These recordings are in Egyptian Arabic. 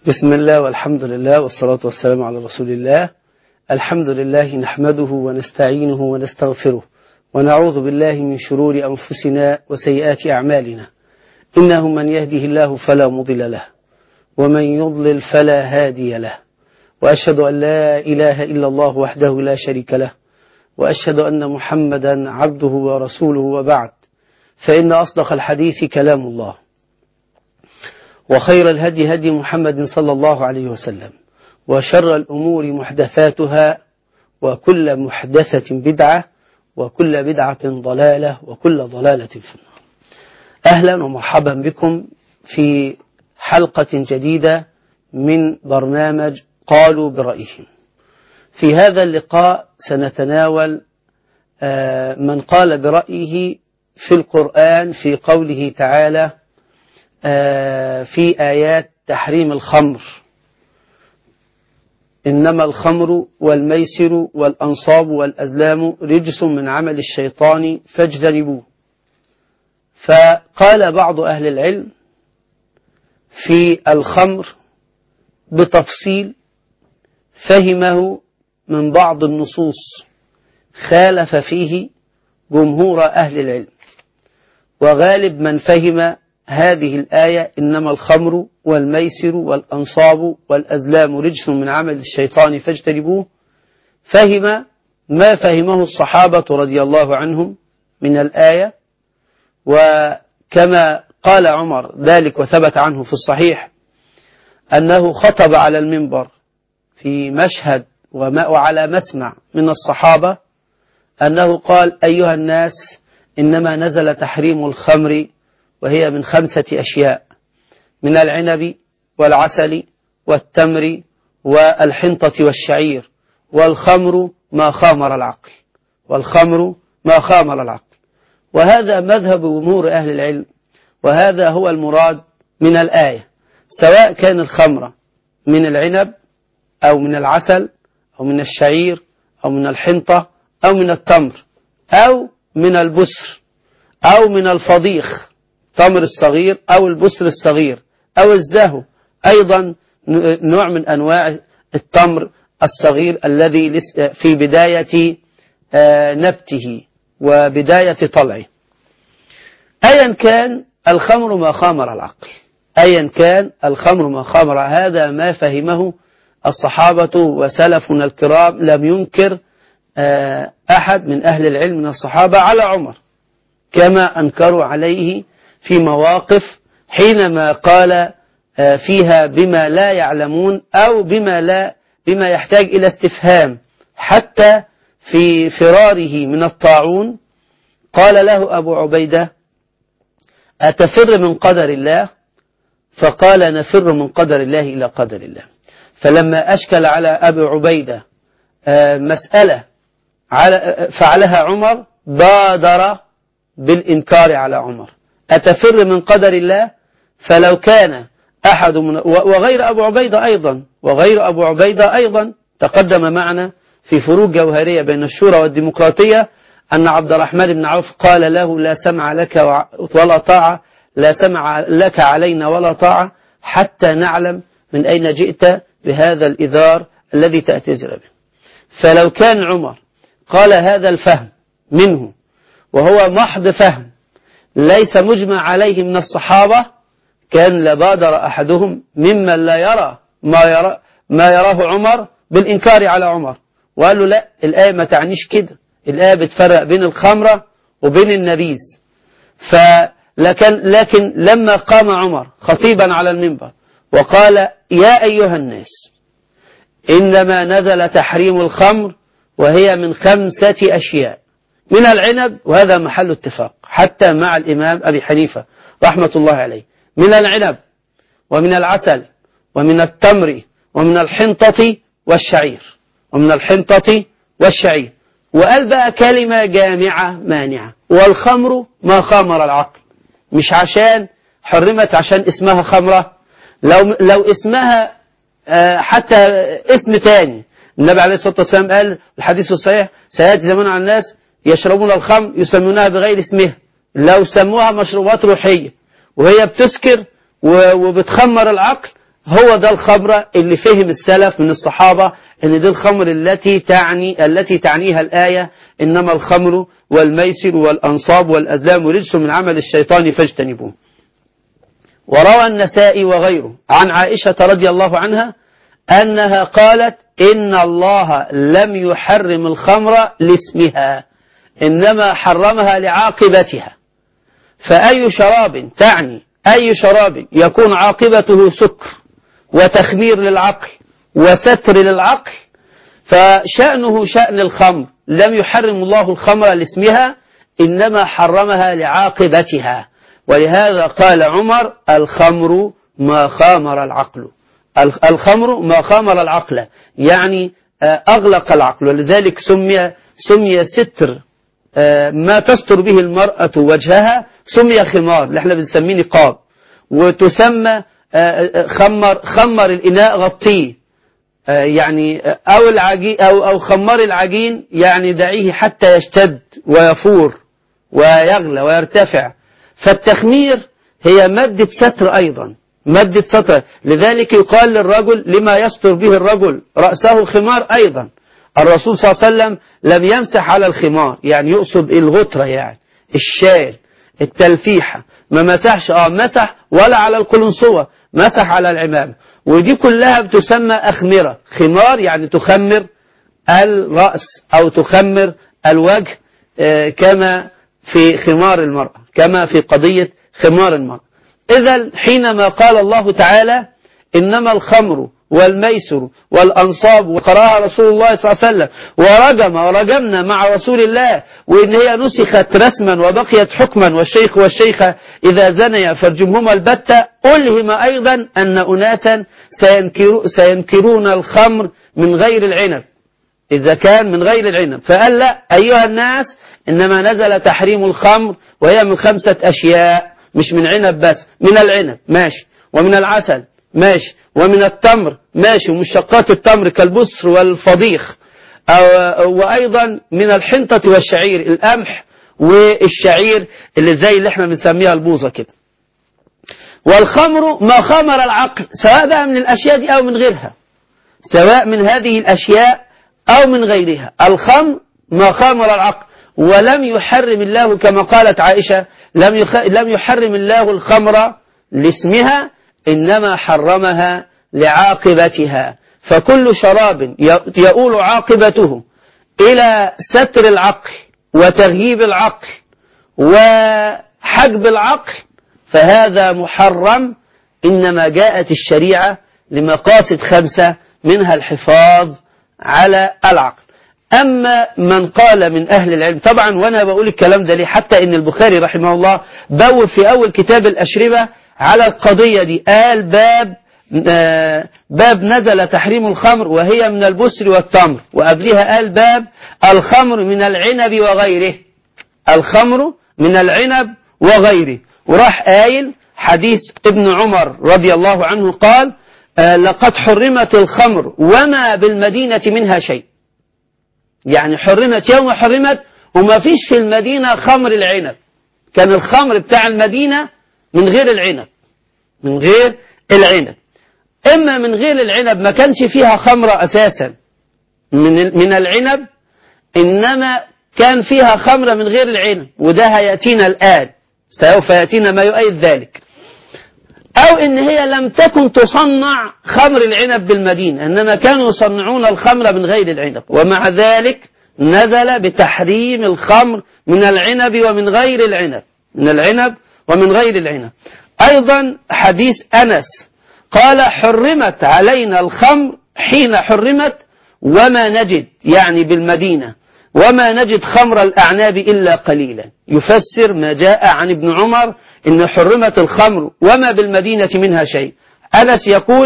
بسم الله والحمد لله والصلاة والسلام على رسول الله الحمد لله نحمده ونستعينه ونستغفره ونعوذ بالله من شرور أنفسنا وسيئات أعمالنا إنه من يهده الله فلا مضل له ومن يضلل فلا هادي له وأشهد أن لا إله إلا الله وحده لا شريك له وأشهد أن محمدا عبده ورسوله وبعد فإن أصدق الحديث كلام الله وخير الهدي هدي محمد صلى الله عليه وسلم وشر الأمور محدثاتها وكل محدثة بدعة وكل بدعة ضلالة وكل ضلالة في النار أهلا ومرحبا بكم في حلقة جديدة من برنامج قالوا برأيهم في هذا اللقاء سنتناول من قال برأيه في القرآن في قوله تعالى في آيات تحريم الخمر إنما الخمر والميسر والأنصاب والأزلام رجس من عمل الشيطان فاجتنبوه فقال بعض أهل العلم في الخمر بتفصيل فهمه من بعض النصوص خالف فيه جمهور أهل العلم وغالب من فهم هذه الآية إنما الخمر والميسر والأنصاب والأزلام رجس من عمل الشيطان فاجتنبوه فهم ما فهمه الصحابة رضي الله عنهم من الآية وكما قال عمر ذلك وثبت عنه في الصحيح أنه خطب على المنبر في مشهد وعلى مسمع من الصحابة أنه قال أيها الناس إنما نزل تحريم الخمر وهي من خمسة أشياء من العنب والعسل والتمر والحنطة والشعير والخمر ما خامر العقل والخمر ما خامر العقل وهذا مذهب جمهور أهل العلم وهذا هو المراد من الآية سواء كان الخمر من العنب أو من العسل أو من الشعير أو من الحنطة أو من التمر أو من البسر أو من الفضيخ التمر الصغير أو البسر الصغير أو الزهو أيضا نوع من أنواع التمر الصغير الذي في بداية نبته وبداية طلعه أيا كان الخمر ما خامر العقل أيا كان الخمر ما خامر هذا ما فهمه الصحابة وسلفنا الكرام لم ينكر أحد من أهل العلم من الصحابة على عمر كما أنكروا عليه في مواقف حينما قال فيها بما لا يعلمون أو بما لا بما يحتاج إلى استفهام حتى في فراره من الطاعون قال له أبو عبيدة أتفر من قدر الله فقال نفر من قدر الله إلى قدر الله فلما أشكل على أبي عبيدة مسألة فعلها عمر بادر بالإنكار على عمر أتفر من قدر الله فلو كان أحد من وغير أبو عبيدة أيضا وغير أبو عبيدة أيضا تقدم معنا في فروق جوهرية بين الشورى والديمقراطية أن عبد الرحمن بن عوف قال له لا سمع لك ولا طاعة لا سمع لك علينا ولا طاعة حتى نعلم من أين جئت بهذا الإذار الذي تأتزر به فلو كان عمر قال هذا الفهم منه وهو محض فهم ليس مجمع عليه من الصحابة كان لبادر أحدهم ممن لا يرى ما, يرى ما يراه عمر بالإنكار على عمر وقال له لا الآية ما تعنيش كده الآية بتفرق بين الخمرة وبين النبيذ فلكن لكن لما قام عمر خطيبا على المنبر وقال يا أيها الناس إنما نزل تحريم الخمر وهي من خمسة أشياء من العنب وهذا محل اتفاق حتى مع الإمام أبي حنيفة رحمة الله عليه من العنب ومن العسل ومن التمر ومن الحنطة والشعير ومن الحنطة والشعير وقال بقى كلمة جامعة مانعة والخمر ما خامر العقل مش عشان حرمت عشان اسمها خمرة لو, لو اسمها حتى اسم تاني النبي عليه الصلاة والسلام قال الحديث الصحيح سيأتي زمان على الناس يشربون الخمر يسمونها بغير اسمها لو سموها مشروبات روحية وهي بتسكر وبتخمر العقل هو ده الخمرة اللي فهم السلف من الصحابة ان دي الخمر التي تعني التي تعنيها الآية إنما الخمر والميسر والأنصاب والأزلام رجس من عمل الشيطان فاجتنبوه وروى النسائي وغيره عن عائشة رضي الله عنها أنها قالت إن الله لم يحرم الخمر لاسمها إنما حرمها لعاقبتها فأي شراب تعني أي شراب يكون عاقبته سكر وتخمير للعقل وستر للعقل فشأنه شأن الخمر لم يحرم الله الخمر لاسمها إنما حرمها لعاقبتها ولهذا قال عمر الخمر ما خامر العقل الخمر ما خامر العقل يعني أغلق العقل ولذلك سمي سمي ستر ما تستر به المرأة وجهها سمي خمار اللي احنا بنسميه نقاب وتسمى خمر خمر الإناء غطيه يعني أو العجين أو أو خمر العجين يعني دعيه حتى يشتد ويفور ويغلى ويرتفع فالتخمير هي مادة ستر أيضا مادة ستر لذلك يقال للرجل لما يستر به الرجل رأسه خمار أيضا الرسول صلى الله عليه وسلم لم يمسح على الخمار يعني يقصد الغترة يعني الشال التلفيحة ما مسحش اه مسح ولا على القلنصوة مسح على العمامة ودي كلها بتسمى أخمرة خمار يعني تخمر الرأس أو تخمر الوجه كما في خمار المرأة كما في قضية خمار المرأة إذا حينما قال الله تعالى إنما الخمر والميسر والأنصاب وقراها رسول الله صلى الله عليه وسلم ورجم ورجمنا مع رسول الله وإن هي نسخت رسما وبقيت حكما والشيخ والشيخة إذا زنيا فارجمهما البتة ألهم أيضا أن أناسا سينكر سينكرون الخمر من غير العنب إذا كان من غير العنب فقال لا أيها الناس إنما نزل تحريم الخمر وهي من خمسة أشياء مش من عنب بس من العنب ماشي ومن العسل ماشي ومن التمر ماشي ومشتقات التمر كالبسر والفضيخ أو وأيضا من الحنطة والشعير القمح والشعير اللي زي اللي احنا بنسميها البوظة كده والخمر ما خمر العقل سواء بقى من الأشياء دي أو من غيرها سواء من هذه الأشياء أو من غيرها الخمر ما خمر العقل ولم يحرم الله كما قالت عائشة لم يخ... لم يحرم الله الخمر لاسمها إنما حرمها لعاقبتها فكل شراب يؤول عاقبته إلى ستر العقل وتغييب العقل وحجب العقل فهذا محرم إنما جاءت الشريعة لمقاصد خمسة منها الحفاظ على العقل أما من قال من أهل العلم طبعا وأنا بقول الكلام ده ليه حتى إن البخاري رحمه الله بوب في أول كتاب الأشربة على القضية دي قال باب باب نزل تحريم الخمر وهي من البسر والتمر وقبلها قال باب الخمر من العنب وغيره الخمر من العنب وغيره وراح قايل حديث ابن عمر رضي الله عنه قال لقد حرمت الخمر وما بالمدينة منها شيء يعني حرمت يوم حرمت وما فيش في المدينة خمر العنب كان الخمر بتاع المدينة من غير العنب من غير العنب إما من غير العنب ما كانش فيها خمرة أساسا من من العنب إنما كان فيها خمرة من غير العنب وده هيأتينا الآن سوف يأتينا ما يؤيد ذلك أو إن هي لم تكن تصنع خمر العنب بالمدينة إنما كانوا يصنعون الخمر من غير العنب ومع ذلك نزل بتحريم الخمر من العنب ومن غير العنب من العنب ومن غير العنب أيضا حديث أنس قال حرمت علينا الخمر حين حرمت وما نجد يعني بالمدينة وما نجد خمر الأعناب إلا قليلا يفسر ما جاء عن ابن عمر إن حرمت الخمر وما بالمدينة منها شيء أنس يقول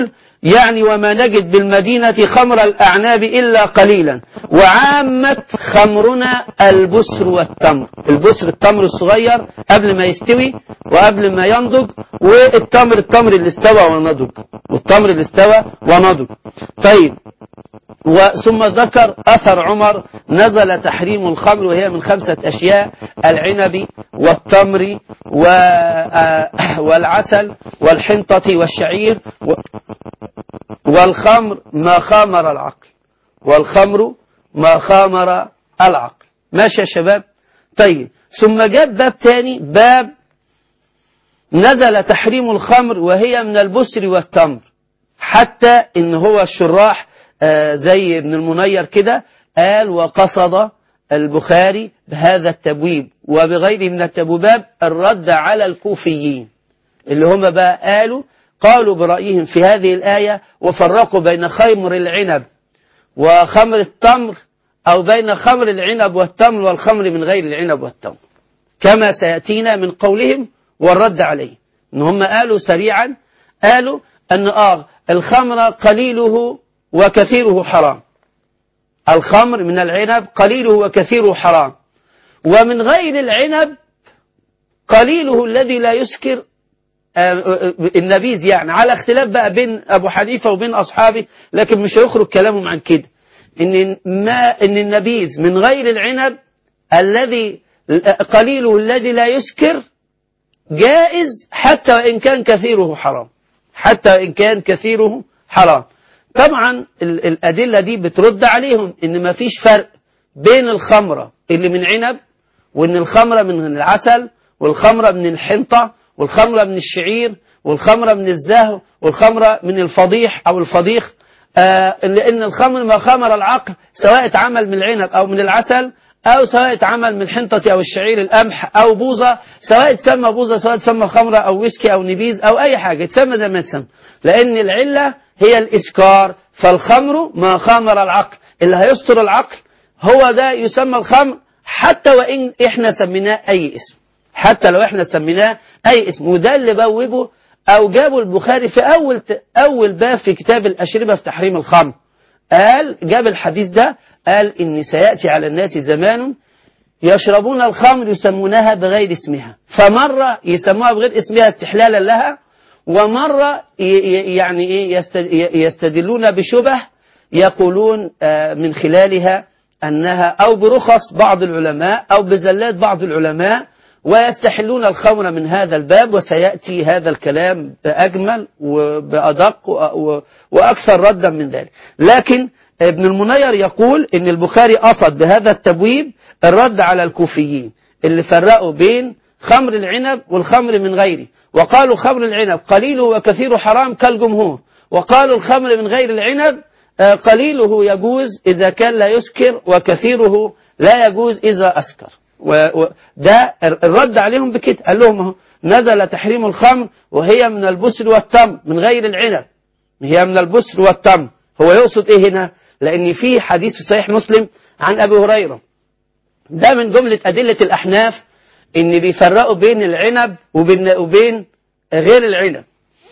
يعني وما نجد بالمدينة خمر الأعناب إلا قليلا وعامة خمرنا البسر والتمر البسر التمر الصغير قبل ما يستوي وقبل ما ينضج والتمر التمر اللي استوى ونضج والتمر اللي استوى ونضج طيب ثم ذكر أثر عمر نزل تحريم الخمر وهي من خمسة أشياء العنب والتمر والعسل والحنطة والشعير والخمر ما خامر العقل والخمر ما خامر العقل ماشي يا شباب طيب ثم جاب باب تاني باب نزل تحريم الخمر وهي من البسر والتمر حتى ان هو الشراح زي ابن المنير كده قال وقصد البخاري بهذا التبويب وبغيره من التبويبات الرد على الكوفيين اللي هم بقى قالوا قالوا برأيهم في هذه الآية وفرقوا بين خمر العنب وخمر التمر أو بين خمر العنب والتمر والخمر من غير العنب والتمر كما سيأتينا من قولهم والرد عليه إن هم قالوا سريعا قالوا أن آه الخمر قليله وكثيره حرام الخمر من العنب قليله وكثيره حرام ومن غير العنب قليله الذي لا يسكر النبيذ يعني على اختلاف بقى بين أبو حنيفة وبين أصحابه لكن مش هيخرج كلامهم عن كده إن, ما إن النبيذ من غير العنب الذي قليله الذي لا يسكر جائز حتى وإن كان كثيره حرام حتى وإن كان كثيره حرام طبعا الأدلة دي بترد عليهم إن ما فيش فرق بين الخمرة اللي من عنب وإن الخمرة من العسل والخمرة من الحنطة والخمرة من الشعير والخمرة من الزهو والخمرة من الفضيح أو الفضيخ آه لأن الخمر ما خمر العقل سواء اتعمل من العنب أو من العسل أو سواء اتعمل من الحنطة أو الشعير القمح أو بوظة سواء تسمى بوظة سواء تسمى خمرة أو ويسكي أو نبيذ أو أي حاجة تسمى زي ما تسمى لأن العلة هي الإسكار فالخمر ما خمر العقل اللي هيستر العقل هو ده يسمى الخمر حتى وإن إحنا سميناه أي اسم حتى لو إحنا سميناه أي اسم وده اللي بوبه أو جابه البخاري في أول أول باب في كتاب الأشربة في تحريم الخمر قال جاب الحديث ده قال إن سيأتي على الناس زمان يشربون الخمر يسمونها بغير اسمها فمرة يسموها بغير اسمها استحلالا لها ومرة يعني إيه يستدلون بشبه يقولون من خلالها أنها أو برخص بعض العلماء أو بزلات بعض العلماء ويستحلون الخمر من هذا الباب وسيأتي هذا الكلام بأجمل وبأدق وأكثر ردا من ذلك لكن ابن المنير يقول ان البخاري قصد بهذا التبويب الرد على الكوفيين اللي فرقوا بين خمر العنب والخمر من غيره وقالوا خمر العنب قليله وكثيره حرام كالجمهور وقالوا الخمر من غير العنب قليله يجوز إذا كان لا يسكر وكثيره لا يجوز إذا أسكر وده الرد عليهم بكده قال لهم نزل تحريم الخمر وهي من البسر والتمر من غير العنب هي من البسر والتمر هو يقصد ايه هنا لان في حديث في صحيح مسلم عن ابي هريره ده من جمله ادله الاحناف ان بيفرقوا بين العنب وبين وبين غير العنب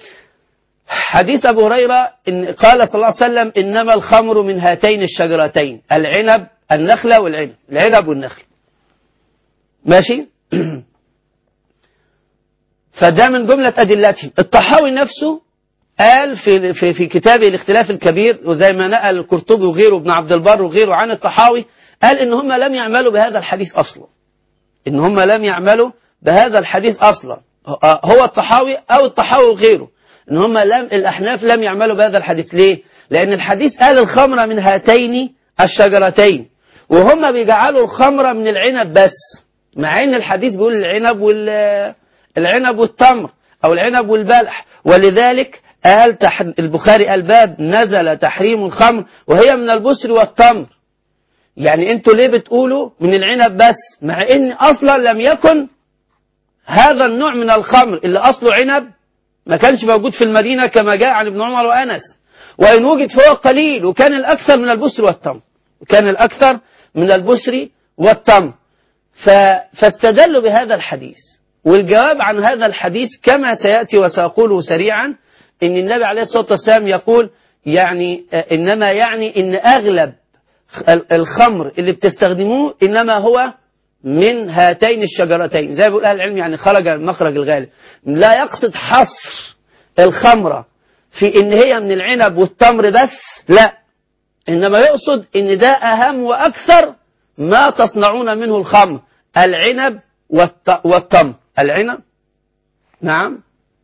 حديث ابو هريره إن قال صلى الله عليه وسلم انما الخمر من هاتين الشجرتين العنب النخله والعنب العنب والنخل ماشي فده من جمله ادلتهم الطحاوي نفسه قال في في في كتابه الاختلاف الكبير وزي ما نقل القرطبي وغيره ابن عبد البر وغيره عن الطحاوي قال ان هم لم يعملوا بهذا الحديث اصلا ان هم لم يعملوا بهذا الحديث اصلا هو الطحاوي او الطحاوي وغيره ان هم لم الاحناف لم يعملوا بهذا الحديث ليه لان الحديث قال الخمره من هاتين الشجرتين وهم بيجعلوا الخمره من العنب بس مع ان الحديث بيقول العنب وال العنب والتمر او العنب والبلح ولذلك قال تح... البخاري الباب نزل تحريم الخمر وهي من البسر والتمر يعني انتوا ليه بتقولوا من العنب بس مع ان اصلا لم يكن هذا النوع من الخمر اللي اصله عنب ما كانش موجود في المدينة كما جاء عن ابن عمر وانس وان وجد فهو قليل وكان الاكثر من البسر والتمر وكان الاكثر من البسر والتمر ف... فاستدلوا بهذا الحديث والجواب عن هذا الحديث كما سيأتي وسأقوله سريعا ان النبي عليه الصلاة والسلام يقول يعني انما يعني ان اغلب الخمر اللي بتستخدموه انما هو من هاتين الشجرتين زي ما بيقول اهل العلم يعني خرج مخرج الغالب لا يقصد حصر الخمرة في ان هي من العنب والتمر بس لا انما يقصد ان ده اهم واكثر ما تصنعون منه الخمر العنب والتمر العنب نعم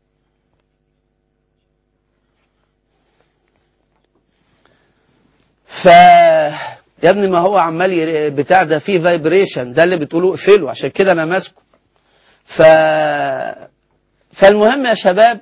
ف يا ابني ما هو عمال بتاع ده فيه فايبريشن ده اللي بتقولوه اقفله عشان كده انا ماسكه ف فالمهم يا شباب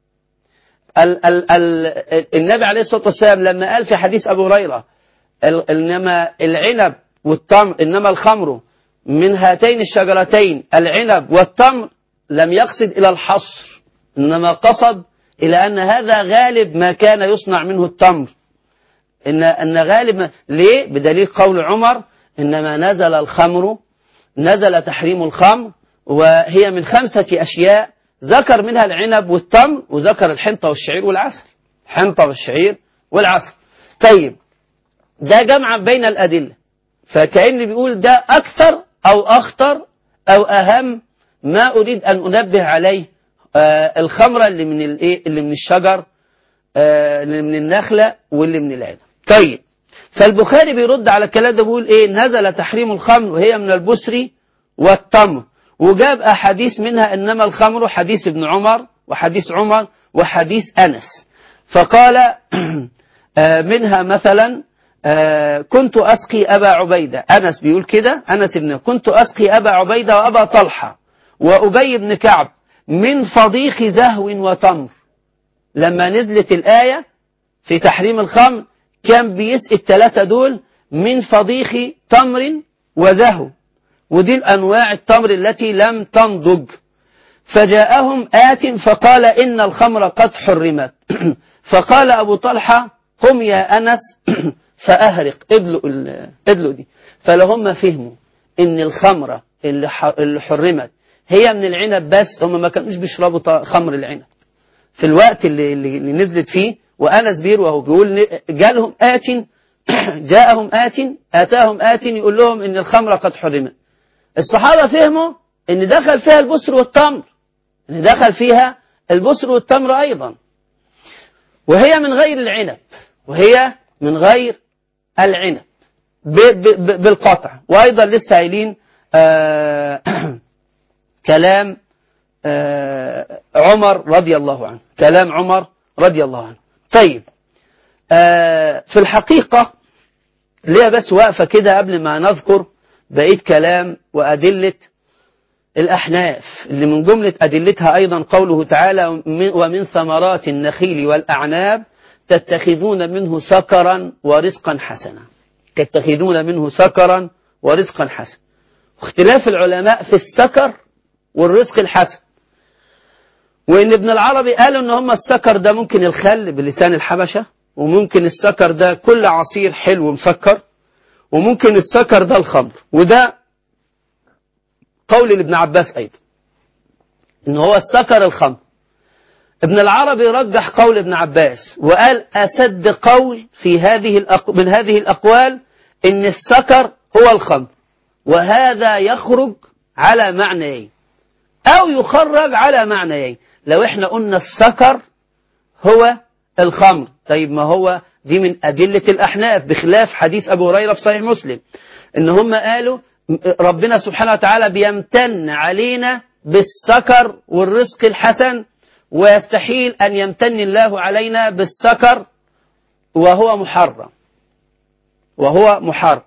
ال... ال... ال... النبي عليه الصلاه والسلام لما قال في حديث ابو هريره ال... انما العنب والتمر انما الخمر من هاتين الشجرتين العنب والتمر لم يقصد الى الحصر انما قصد الى ان هذا غالب ما كان يصنع منه التمر إن أن غالب ليه؟ بدليل قول عمر إنما نزل الخمر نزل تحريم الخمر وهي من خمسة أشياء ذكر منها العنب والتمر وذكر الحنطة والشعير والعسل الحنطة والشعير والعسل طيب ده جمع بين الأدلة فكأن بيقول ده أكثر أو أخطر أو أهم ما أريد أن أنبه عليه آه الخمرة اللي من الإيه اللي من الشجر آه اللي من النخلة واللي من العنب طيب فالبخاري بيرد على الكلام ده بيقول ايه نزل تحريم الخمر وهي من البسر والتمر وجاب احاديث منها انما الخمر حديث ابن عمر وحديث عمر وحديث انس فقال منها مثلا كنت اسقي ابا عبيده انس بيقول كده انس بن كنت اسقي ابا عبيده وابا طلحه وابي بن كعب من فضيخ زهو وتمر لما نزلت الايه في تحريم الخمر كان بيسقي الثلاثة دول من فضيخ تمر وزهو ودي الأنواع التمر التي لم تنضج فجاءهم آت فقال إن الخمر قد حرمت فقال أبو طلحة قم يا أنس فأهرق ادلوا, ادلوا دي فلهم فهموا إن الخمرة اللي, اللي حرمت هي من العنب بس هم ما كانوش بيشربوا خمر العنب في الوقت اللي, اللي نزلت فيه وأنس بير وهو بيقول جالهم آت جاءهم آت آتاهم آت يقول لهم إن الخمر قد حرمت الصحابة فهموا إن دخل فيها البسر والتمر إن دخل فيها البسر والتمر أيضا وهي من غير العنب وهي من غير العنب بالقطع وأيضا لسه قايلين كلام آه عمر رضي الله عنه كلام عمر رضي الله عنه طيب آه في الحقيقة ليه بس واقفة كده قبل ما نذكر بقية كلام وأدلة الأحناف اللي من جملة أدلتها أيضا قوله تعالى ومن ثمرات النخيل والأعناب تتخذون منه سكرا ورزقا حسنا تتخذون منه سكرا ورزقا حسنا اختلاف العلماء في السكر والرزق الحسن وإن ابن العربي قالوا إن هم السكر ده ممكن الخل بلسان الحبشة وممكن السكر ده كل عصير حلو مسكر وممكن السكر ده الخمر وده قول لابن عباس أيضا إن هو السكر الخمر ابن العربي رجح قول ابن عباس وقال أسد قول في هذه الأق... من هذه الأقوال إن السكر هو الخمر وهذا يخرج على معنيين أو يخرج على معنيين لو احنا قلنا السكر هو الخمر طيب ما هو دي من أدلة الأحناف بخلاف حديث أبو هريرة في صحيح مسلم إن هم قالوا ربنا سبحانه وتعالى بيمتن علينا بالسكر والرزق الحسن ويستحيل أن يمتن الله علينا بالسكر وهو محرم وهو محرم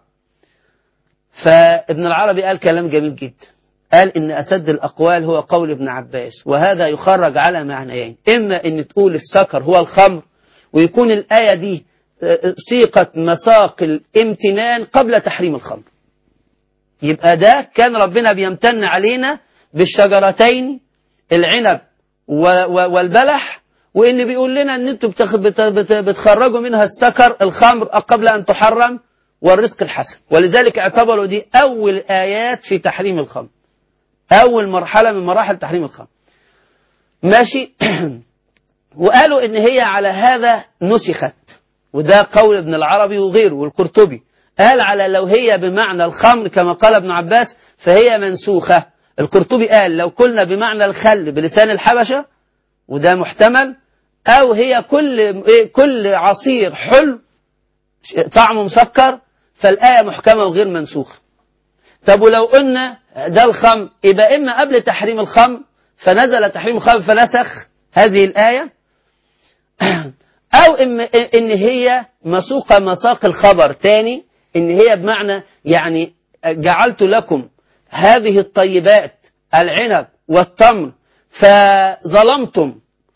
فابن العربي قال كلام جميل جدا قال إن أسد الأقوال هو قول ابن عباس وهذا يخرج على معنيين إما إن تقول السكر هو الخمر ويكون الآية دي سيقت مساق الامتنان قبل تحريم الخمر يبقى ده كان ربنا بيمتن علينا بالشجرتين العنب والبلح وإن بيقول لنا إن أنتم بتخرجوا منها السكر الخمر قبل أن تحرم والرزق الحسن ولذلك اعتبروا دي أول آيات في تحريم الخمر أول مرحلة من مراحل تحريم الخمر ماشي وقالوا ان هي على هذا نسخت وده قول ابن العربي وغيره والقرطبي قال على لو هي بمعنى الخمر كما قال ابن عباس فهي منسوخة القرطبي قال لو قلنا بمعنى الخل بلسان الحبشة وده محتمل أو هي كل كل عصير حلو طعمه مسكر فالآية محكمة وغير منسوخة طب ولو قلنا ده الخمر يبقى إما قبل تحريم الخمر فنزل تحريم الخمر فنسخ هذه الآية أو إن هي مسوقة مساق الخبر تاني إن هي بمعنى يعني جعلت لكم هذه الطيبات العنب والتمر فظلمتم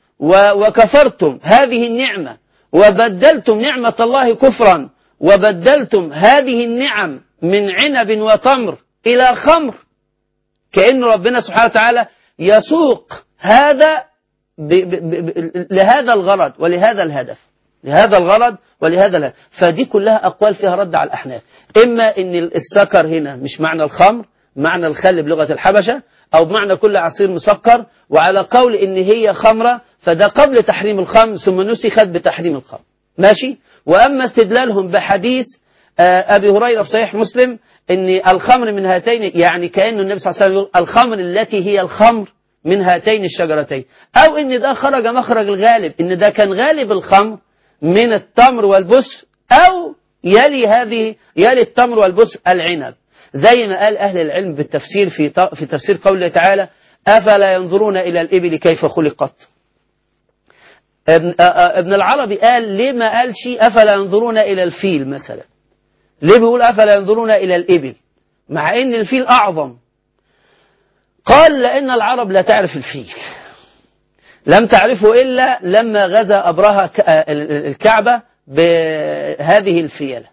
وكفرتم هذه النعمة وبدلتم نعمة الله كفرا وبدلتم هذه النعم من عنب وتمر إلى خمر كأن ربنا سبحانه وتعالى يسوق هذا ب ب ب لهذا الغرض ولهذا الهدف لهذا الغرض ولهذا الهدف فدي كلها أقوال فيها رد على الأحناف إما إن السكر هنا مش معنى الخمر معنى الخل بلغة الحبشة أو بمعنى كل عصير مسكر وعلى قول إن هي خمرة فده قبل تحريم الخمر ثم نسخت بتحريم الخمر ماشي وأما استدلالهم بحديث أبي هريرة في صحيح مسلم إن الخمر من هاتين يعني كأنه النبي صلى الله عليه وسلم يقول الخمر التي هي الخمر من هاتين الشجرتين أو إن ده خرج مخرج الغالب إن ده كان غالب الخمر من التمر والبس أو يلي هذه يلي التمر والبس العنب زي ما قال أهل العلم بالتفسير في في تفسير قوله تعالى أفلا ينظرون إلى الإبل كيف خلقت ابن, ابن العربي قال ليه ما قالش أفلا ينظرون إلى الفيل مثلا ليه بيقول أفلا ينظرون إلى الإبل مع أن الفيل أعظم قال لأن العرب لا تعرف الفيل لم تعرفه إلا لما غزا أبرهة الكعبة بهذه الفيلة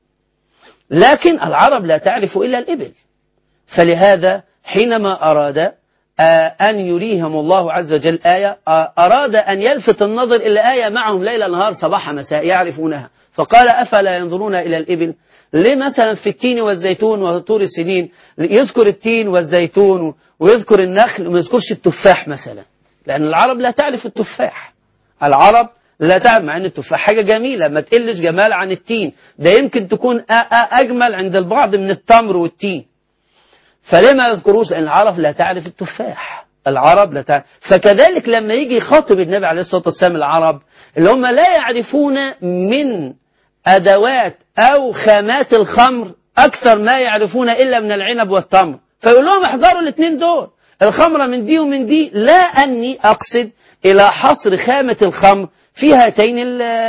لكن العرب لا تعرف إلا الإبل فلهذا حينما أراد أن يريهم الله عز وجل آية أراد أن يلفت النظر إلى آية معهم ليل نهار صباح مساء يعرفونها فقال أفلا ينظرون إلى الإبل ليه مثلا في التين والزيتون وطور السنين يذكر التين والزيتون ويذكر النخل وما يذكرش التفاح مثلا لأن العرب لا تعرف التفاح العرب لا تعرف مع أن التفاح حاجة جميلة ما تقلش جمال عن التين ده يمكن تكون أجمل عند البعض من التمر والتين فليه ما يذكروش لأن العرب لا تعرف التفاح العرب لا تعرف فكذلك لما يجي يخاطب النبي عليه الصلاة والسلام العرب اللي هم لا يعرفون من أدوات أو خامات الخمر أكثر ما يعرفون إلا من العنب والتمر فيقول لهم احذروا الاثنين دول الخمرة من دي ومن دي لا أني أقصد إلى حصر خامة الخمر في هاتين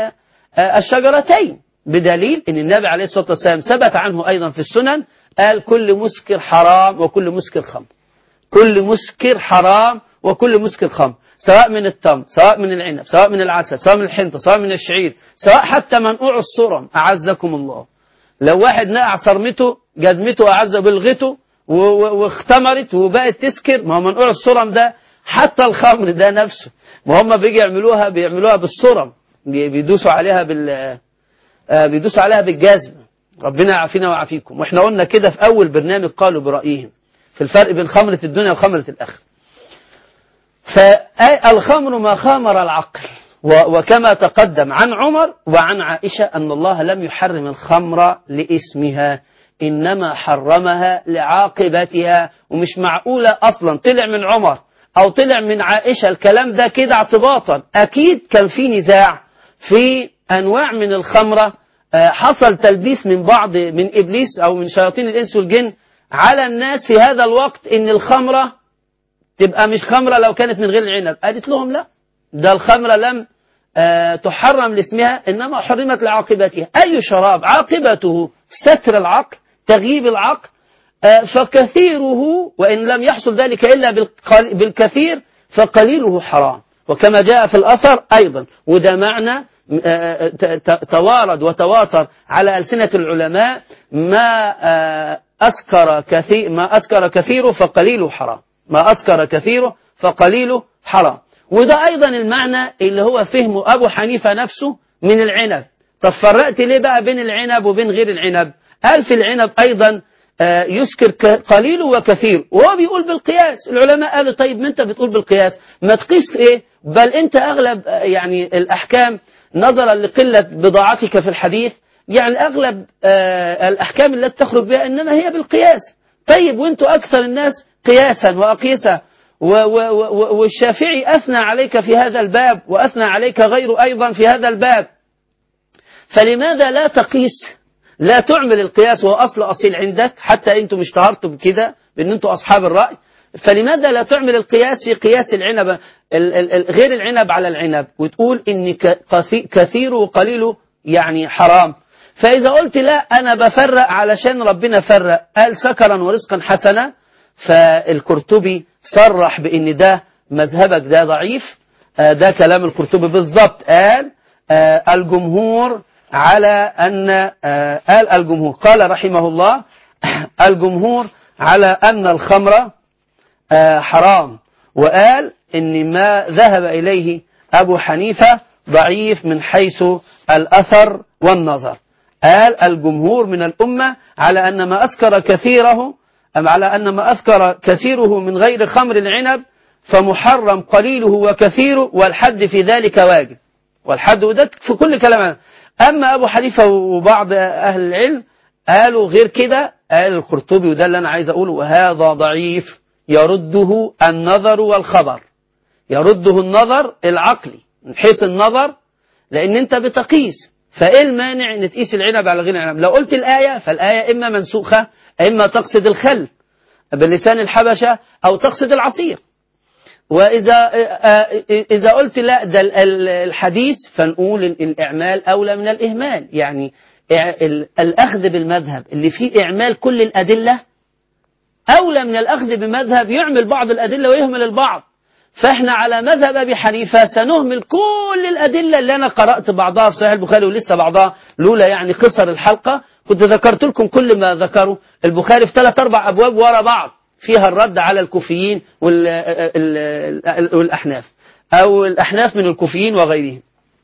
الشجرتين بدليل أن النبي عليه الصلاة والسلام ثبت عنه أيضا في السنن قال كل مسكر حرام وكل مسكر خمر كل مسكر حرام وكل مسكر خمر سواء من التمر سواء من العنب سواء من العسل سواء من الحنطة سواء من الشعير سواء حتى منقوع الصرم أعزكم الله لو واحد نقع صرمته جزمته أعز بلغته واختمرت وبقت تسكر ما هو منقوع الصرم ده حتى الخمر ده نفسه ما هم بيجي يعملوها بيعملوها بالصرم بيدوسوا عليها بال بيدوسوا عليها بالجزم ربنا يعافينا ويعافيكم واحنا قلنا كده في اول برنامج قالوا برأيهم في الفرق بين خمرة الدنيا وخمرة الآخرة فالخمر ما خامر العقل وكما تقدم عن عمر وعن عائشة أن الله لم يحرم الخمر لاسمها إنما حرمها لعاقبتها ومش معقولة أصلا طلع من عمر أو طلع من عائشة الكلام ده كده اعتباطا أكيد كان في نزاع في أنواع من الخمرة حصل تلبيس من بعض من إبليس أو من شياطين الإنس والجن على الناس في هذا الوقت إن الخمرة تبقى مش خمرة لو كانت من غير العنب قالت لهم لا ده الخمرة لم تحرم لاسمها إنما حرمت لعاقبتها أي شراب عاقبته ستر العقل تغييب العقل فكثيره وإن لم يحصل ذلك إلا بالكثير فقليله حرام وكما جاء في الأثر أيضا وده معنى توارد وتواتر على ألسنة العلماء ما أسكر كثير ما أسكر كثيره فقليله حرام ما أسكر كثيره فقليله حرام وده أيضا المعنى اللي هو فهمه أبو حنيفة نفسه من العنب طب فرقت ليه بقى بين العنب وبين غير العنب قال في العنب أيضا آه، يسكر ك- قليل وكثير وهو بيقول بالقياس العلماء قالوا طيب ما انت بتقول بالقياس ما تقيس ايه بل انت اغلب آه، يعني الاحكام نظرا لقلة بضاعتك في الحديث يعني اغلب آه، الاحكام التي تخرج بها انما هي بالقياس طيب وانتوا اكثر الناس قياسا واقيسا و- و- و- والشافعي اثنى عليك في هذا الباب واثنى عليك غيره ايضا في هذا الباب فلماذا لا تقيس لا تعمل القياس وهو أصل أصيل عندك حتى أنتم اشتهرتم بكده بأن أنتم أصحاب الرأي فلماذا لا تعمل القياس في قياس العنب ال- ال- ال- غير العنب على العنب وتقول إن ك- قثي- كثيره وقليله يعني حرام فإذا قلت لا أنا بفرق علشان ربنا فرق قال سكرا ورزقا حسنا فالقرطبي صرح بأن ده مذهبك ده ضعيف آه، ده كلام القرطبي بالضبط قال آه، الجمهور على أن آه، قال الجمهور قال رحمه الله الجمهور على أن الخمر آه، حرام وقال إن ما ذهب إليه أبو حنيفة ضعيف من حيث الأثر والنظر قال الجمهور من الأمة على أن ما أسكر كثيره أم على أن ما أذكر كثيره من غير خمر العنب فمحرم قليله وكثيره والحد في ذلك واجب والحد وده في كل كلام أما أبو حنيفة وبعض أهل العلم قالوا غير كده قال القرطبي وده اللي أنا عايز أقوله وهذا ضعيف يرده النظر والخبر يرده النظر العقلي من حيث النظر لأن أنت بتقيس فإيه المانع أن تقيس العنب على غير العنب لو قلت الآية فالآية إما منسوخة إما تقصد الخل بلسان الحبشة أو تقصد العصير وإذا إذا قلت لا ده ال- ال- الحديث فنقول ال- الإعمال أولى من الإهمال يعني إع- ال- الأخذ بالمذهب اللي فيه إعمال كل الأدلة أولى من الأخذ بمذهب يعمل بعض الأدلة ويهمل البعض فإحنا على مذهب أبي حنيفة سنهمل كل الأدلة اللي أنا قرأت بعضها في صحيح البخاري ولسه بعضها لولا يعني قصر الحلقة كنت ذكرت لكم كل ما ذكروا البخاري في ثلاث أربع أبواب ورا بعض فيها الرد على الكوفيين وال- ال- ال- والأحناف أو الأحناف من الكوفيين وغيرهم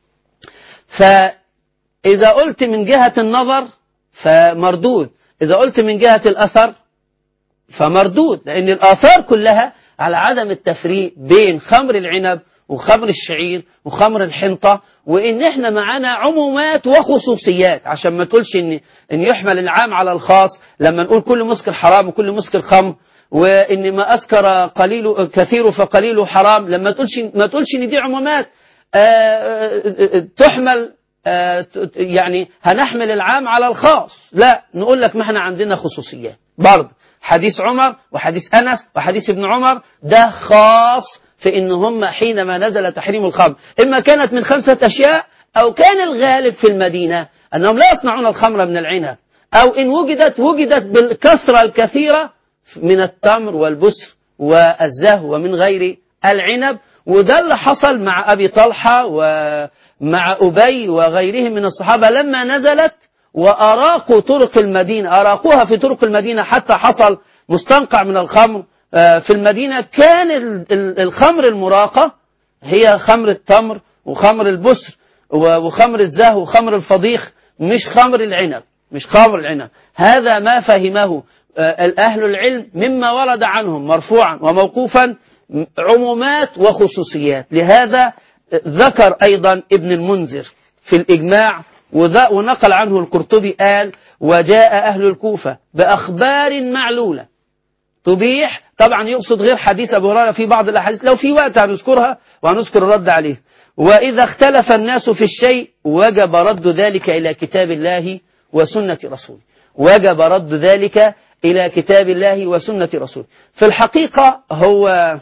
فإذا قلت من جهة النظر فمردود إذا قلت من جهة الأثر فمردود لأن الآثار كلها على عدم التفريق بين خمر العنب وخمر الشعير وخمر الحنطة وإن إحنا معانا عمومات وخصوصيات عشان ما تقولش إن إن يحمل العام على الخاص لما نقول كل مسكر حرام وكل مسكر خمر وإن ما أسكر قليل كثير فقليله حرام لما تقولش ما تقولش إن دي عمومات آه، آه، آه، تحمل آه، ت- يعني هنحمل العام على الخاص لا نقول لك ما احنا عندنا خصوصيات برضه حديث عمر وحديث أنس وحديث ابن عمر ده خاص في إن هم حينما نزل تحريم الخمر إما كانت من خمسة أشياء أو كان الغالب في المدينة أنهم لا يصنعون الخمر من العنب أو إن وجدت وجدت بالكثرة الكثيرة من التمر والبسر والزهو ومن غير العنب وده اللي حصل مع أبي طلحة ومع أبي وغيرهم من الصحابة لما نزلت وأراقوا طرق المدينة أراقوها في طرق المدينة حتى حصل مستنقع من الخمر آه، في المدينة كان ال- ال- الخمر المراقة هي خمر التمر وخمر البسر و- وخمر الزهو وخمر الفضيخ مش خمر العنب مش خمر العنب هذا ما فهمه آه، الأهل العلم مما ورد عنهم مرفوعا وموقوفا م- عمومات وخصوصيات لهذا آه، ذكر أيضا ابن المنذر في الإجماع وذا- ونقل عنه القرطبي قال وجاء أهل الكوفة بأخبار معلولة تبيح طبعا يقصد غير حديث أبو هريرة في بعض الأحاديث لو في وقت هنذكرها وهنذكر الرد عليه وإذا اختلف الناس في الشيء وجب رد ذلك إلى كتاب الله وسنة رسوله وجب رد ذلك إلى كتاب الله وسنة رسوله في الحقيقة هو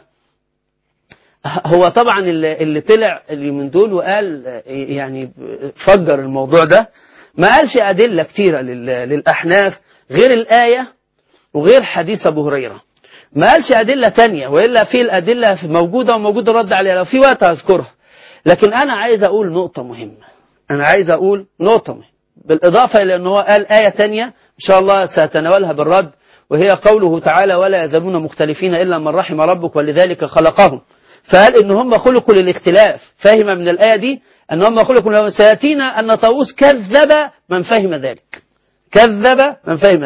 هو طبعا اللي اللي طلع اللي من دول وقال يعني فجر الموضوع ده ما قالش أدلة كتيرة لل- للأحناف غير الآية وغير حديث أبو هريرة ما قالش أدلة تانية وإلا في الأدلة موجودة وموجود الرد عليها لو في وقت هذكرها لكن أنا عايز أقول نقطة مهمة أنا عايز أقول نقطة مهمة بالإضافة إلى أنه قال آية تانية إن شاء الله سأتناولها بالرد وهي قوله تعالى ولا يزالون مختلفين إلا من رحم ربك ولذلك خلقهم فقال إن هم خلقوا للاختلاف فهم من الآية دي أن هم خلقوا سيأتينا أن طاووس كذب من فهم ذلك كذب من فهم ذلك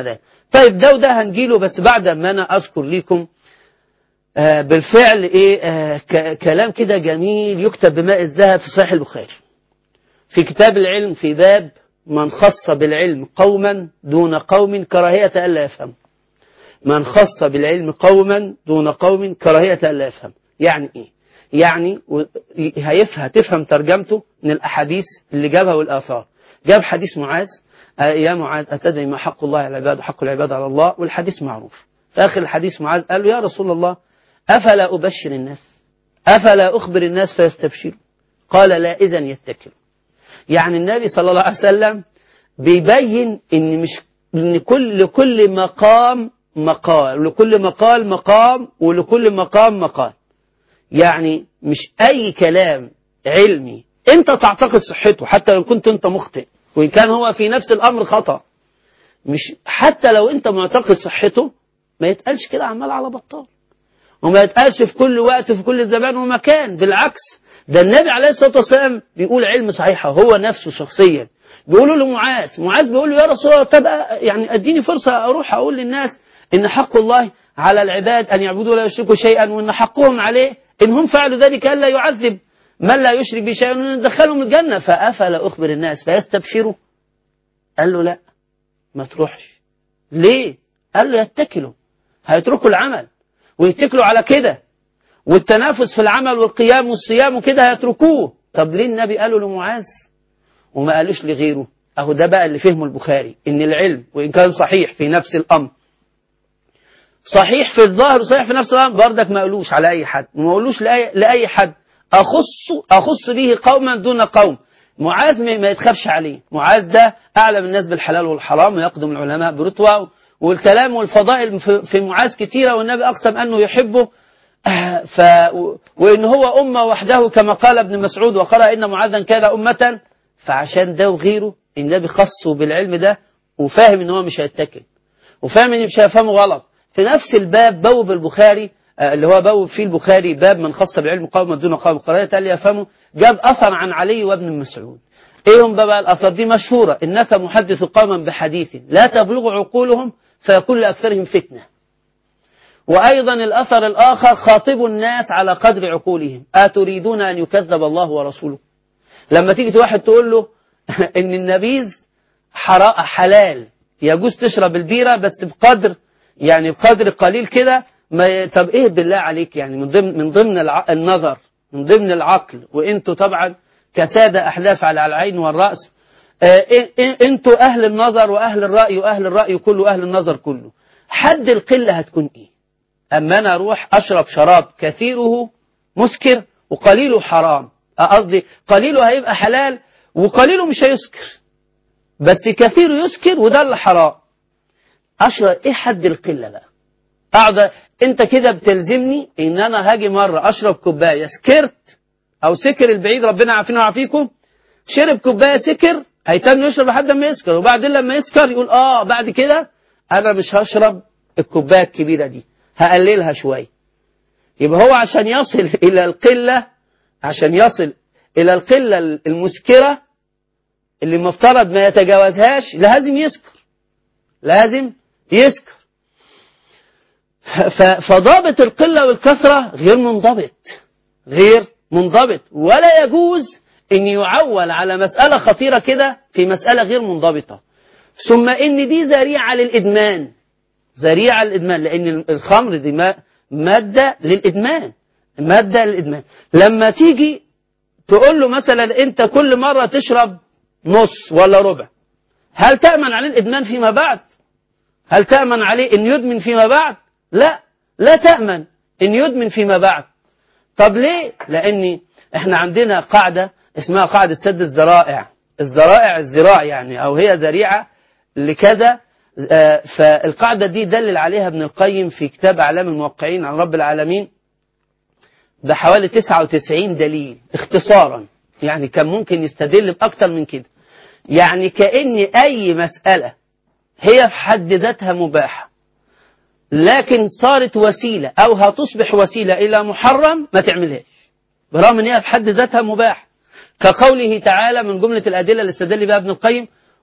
طيب ده وده هنجيله بس بعد ما أنا أذكر لكم آه بالفعل إيه آه ك- كلام كده جميل يكتب بماء الذهب في صحيح البخاري في كتاب العلم في باب من خص بالعلم قوما دون قوم كراهية ألا يفهم من خص بالعلم قوما دون قوم كراهية ألا يفهم يعني إيه يعني و- هيفهم هتفهم ترجمته من الأحاديث اللي جابها والآثار جاب حديث معاذ آه، يا معاذ أتدري ما حق الله على العباد وحق العباد على الله والحديث معروف في آخر الحديث معاذ قال له يا رسول الله أفلا أبشر الناس أفلا أخبر الناس فيستبشروا قال لا إذن يتكلوا يعني النبي صلى الله عليه وسلم بيبين ان مش ان كل لكل مقام مقال لكل مقال مقام ولكل مقام مقال يعني مش اي كلام علمي انت تعتقد صحته حتى لو كنت انت مخطئ وان كان هو في نفس الامر خطأ مش حتى لو انت معتقد صحته ما يتقالش كده عمال على بطال وما يتقالش في كل وقت في كل زمان ومكان بالعكس ده النبي عليه الصلاة والسلام بيقول علم صحيحة هو نفسه شخصيا بيقولوا له معاذ معاذ بيقول له يا رسول الله طب يعني اديني فرصة اروح اقول للناس ان حق الله على العباد ان يعبدوا لا يشركوا شيئا وان حقهم عليه ان هم فعلوا ذلك الا يعذب من لا يشرك به شيئا وان يدخلهم الجنة فافلا اخبر الناس فيستبشروا قال له لا ما تروحش ليه قال له يتكلوا هيتركوا العمل ويتكلوا على كده والتنافس في العمل والقيام والصيام وكده هيتركوه طب ليه النبي قاله لمعاذ وما قالوش لغيره اهو ده بقى اللي فهمه البخاري ان العلم وان كان صحيح في نفس الامر صحيح في الظاهر وصحيح في نفس الامر بردك ما قالوش على اي حد ما قالوش لاي, لأي حد اخص اخص به قوما دون قوم معاذ ما ما يتخافش عليه معاذ ده اعلم الناس بالحلال والحرام ويقدم العلماء برتوى والكلام والفضائل في- في معاذ كثيره والنبي اقسم انه يحبه آه، ف وان هو امه وحده كما قال ابن مسعود وقال ان معاذا كان امه فعشان ده وغيره النبي خصه بالعلم ده وفاهم ان هو مش هيتكل وفاهم ان مش هيفهمه غلط في نفس الباب بوب البخاري آه، اللي هو بوب فيه البخاري باب من خص بالعلم قوما دون قوم قرأت قال يفهموا جاب اثر عن علي وابن مسعود ايه هم بقى الاثر دي مشهوره انك محدث قوما بحديث لا تبلغ عقولهم فيكون لاكثرهم فتنه وأيضا الأثر الآخر خاطب الناس على قدر عقولهم أتريدون أن يكذب الله ورسوله لما تيجي واحد تقول له إن النبيذ حرا- حلال يجوز تشرب البيرة بس بقدر يعني بقدر قليل كده ما ي- طب إيه بالله عليك يعني من ضمن من ضمن الع- النظر من ضمن العقل وأنتوا طبعا كسادة أحلاف على العين والرأس آه، إيه- إيه- أنتوا أهل النظر وأهل الرأي وأهل الرأي كله أهل النظر كله حد القلة هتكون إيه أما أنا أروح أشرب شراب كثيره مسكر وقليله حرام قصدي قليله هيبقى حلال وقليله مش هيسكر بس كثيره يسكر وده اللي حرام أشرب إيه حد القلة بقى أقعد أنت كده بتلزمني إن أنا هاجي مرة أشرب كوباية سكرت أو سكر البعيد ربنا عافينا وعافيكم شرب كوباية سكر هيتم يشرب لحد ما يسكر وبعدين لما يسكر يقول آه بعد كده أنا مش هشرب الكوباية الكبيرة دي هقللها شوية يبقى هو عشان يصل إلى القلة عشان يصل إلى القلة المسكرة اللي مفترض ما يتجاوزهاش لازم يسكر لازم يسكر ف- فضابط القلة والكثرة غير منضبط غير منضبط ولا يجوز أن يعول على مسألة خطيرة كده في مسألة غير منضبطة ثم إن دي ذريعة للإدمان ذريعة للإدمان لأن الخمر دي ما- مادة للإدمان مادة للإدمان لما تيجي تقول له مثلا أنت كل مرة تشرب نص ولا ربع هل تأمن عليه الإدمان فيما بعد هل تأمن عليه أن يدمن فيما بعد لا لا تأمن أن يدمن فيما بعد طب ليه لأن احنا عندنا قاعدة اسمها قاعدة سد الذرائع الذرائع الذراع يعني أو هي ذريعة لكذا آه، فالقاعدة دي دلل عليها ابن القيم في كتاب أعلام الموقعين عن رب العالمين بحوالي 99 دليل اختصارا يعني كان ممكن يستدل بأكتر من كده يعني كأن أي مسألة هي في حد ذاتها مباحة لكن صارت وسيلة أو هتصبح وسيلة إلى محرم ما تعملهاش برغم أن هي في حد ذاتها مباح كقوله تعالى من جملة الأدلة اللي استدل بها ابن القيم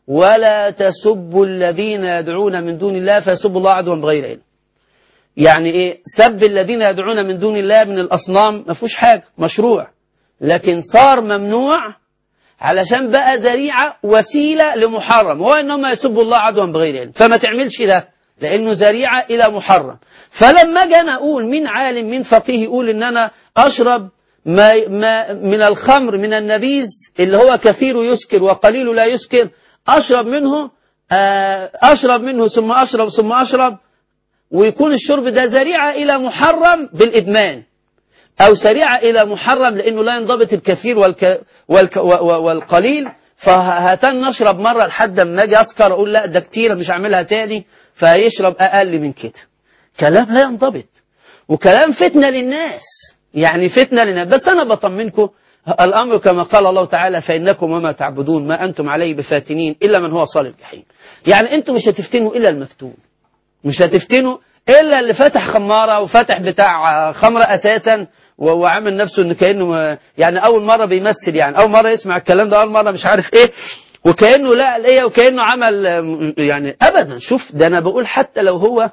ولا تسبوا الذين يدعون من دون الله فيسبوا الله عدوا بغير علم يعني ايه سب الذين يدعون من دون الله من الاصنام ما فيهوش حاجه مشروع لكن صار ممنوع علشان بقى ذريعه وسيله لمحرم هو انهم يسبوا الله عدوا بغير علم فما تعملش ده لانه ذريعه الى محرم فلما اجي انا اقول مين عالم مين فقيه يقول ان انا اشرب ما ما من الخمر من النبيذ اللي هو كثير يسكر وقليل لا يسكر اشرب منه آه، اشرب منه ثم اشرب ثم اشرب ويكون الشرب ده ذريعه الى محرم بالادمان او سريعه الى محرم لانه لا ينضبط الكثير والك والك و- و- والقليل فهاتن نشرب مره لحد ما اجي اسكر اقول لا ده كتير مش هعملها تاني فيشرب اقل من كده كلام لا ينضبط وكلام فتنه للناس يعني فتنه للناس بس انا بطمنكم الامر كما قال الله تعالى فانكم وما تعبدون ما انتم عليه بفاتنين الا من هو صال الجحيم يعني انتم مش هتفتنوا الا المفتون مش هتفتنوا الا اللي فاتح خماره وفاتح بتاع خمره اساسا و- وعامل نفسه ان كانه يعني اول مره بيمثل يعني اول مره يسمع الكلام ده اول مره مش عارف ايه وكانه لا الايه وكانه عمل يعني ابدا شوف ده انا بقول حتى لو هو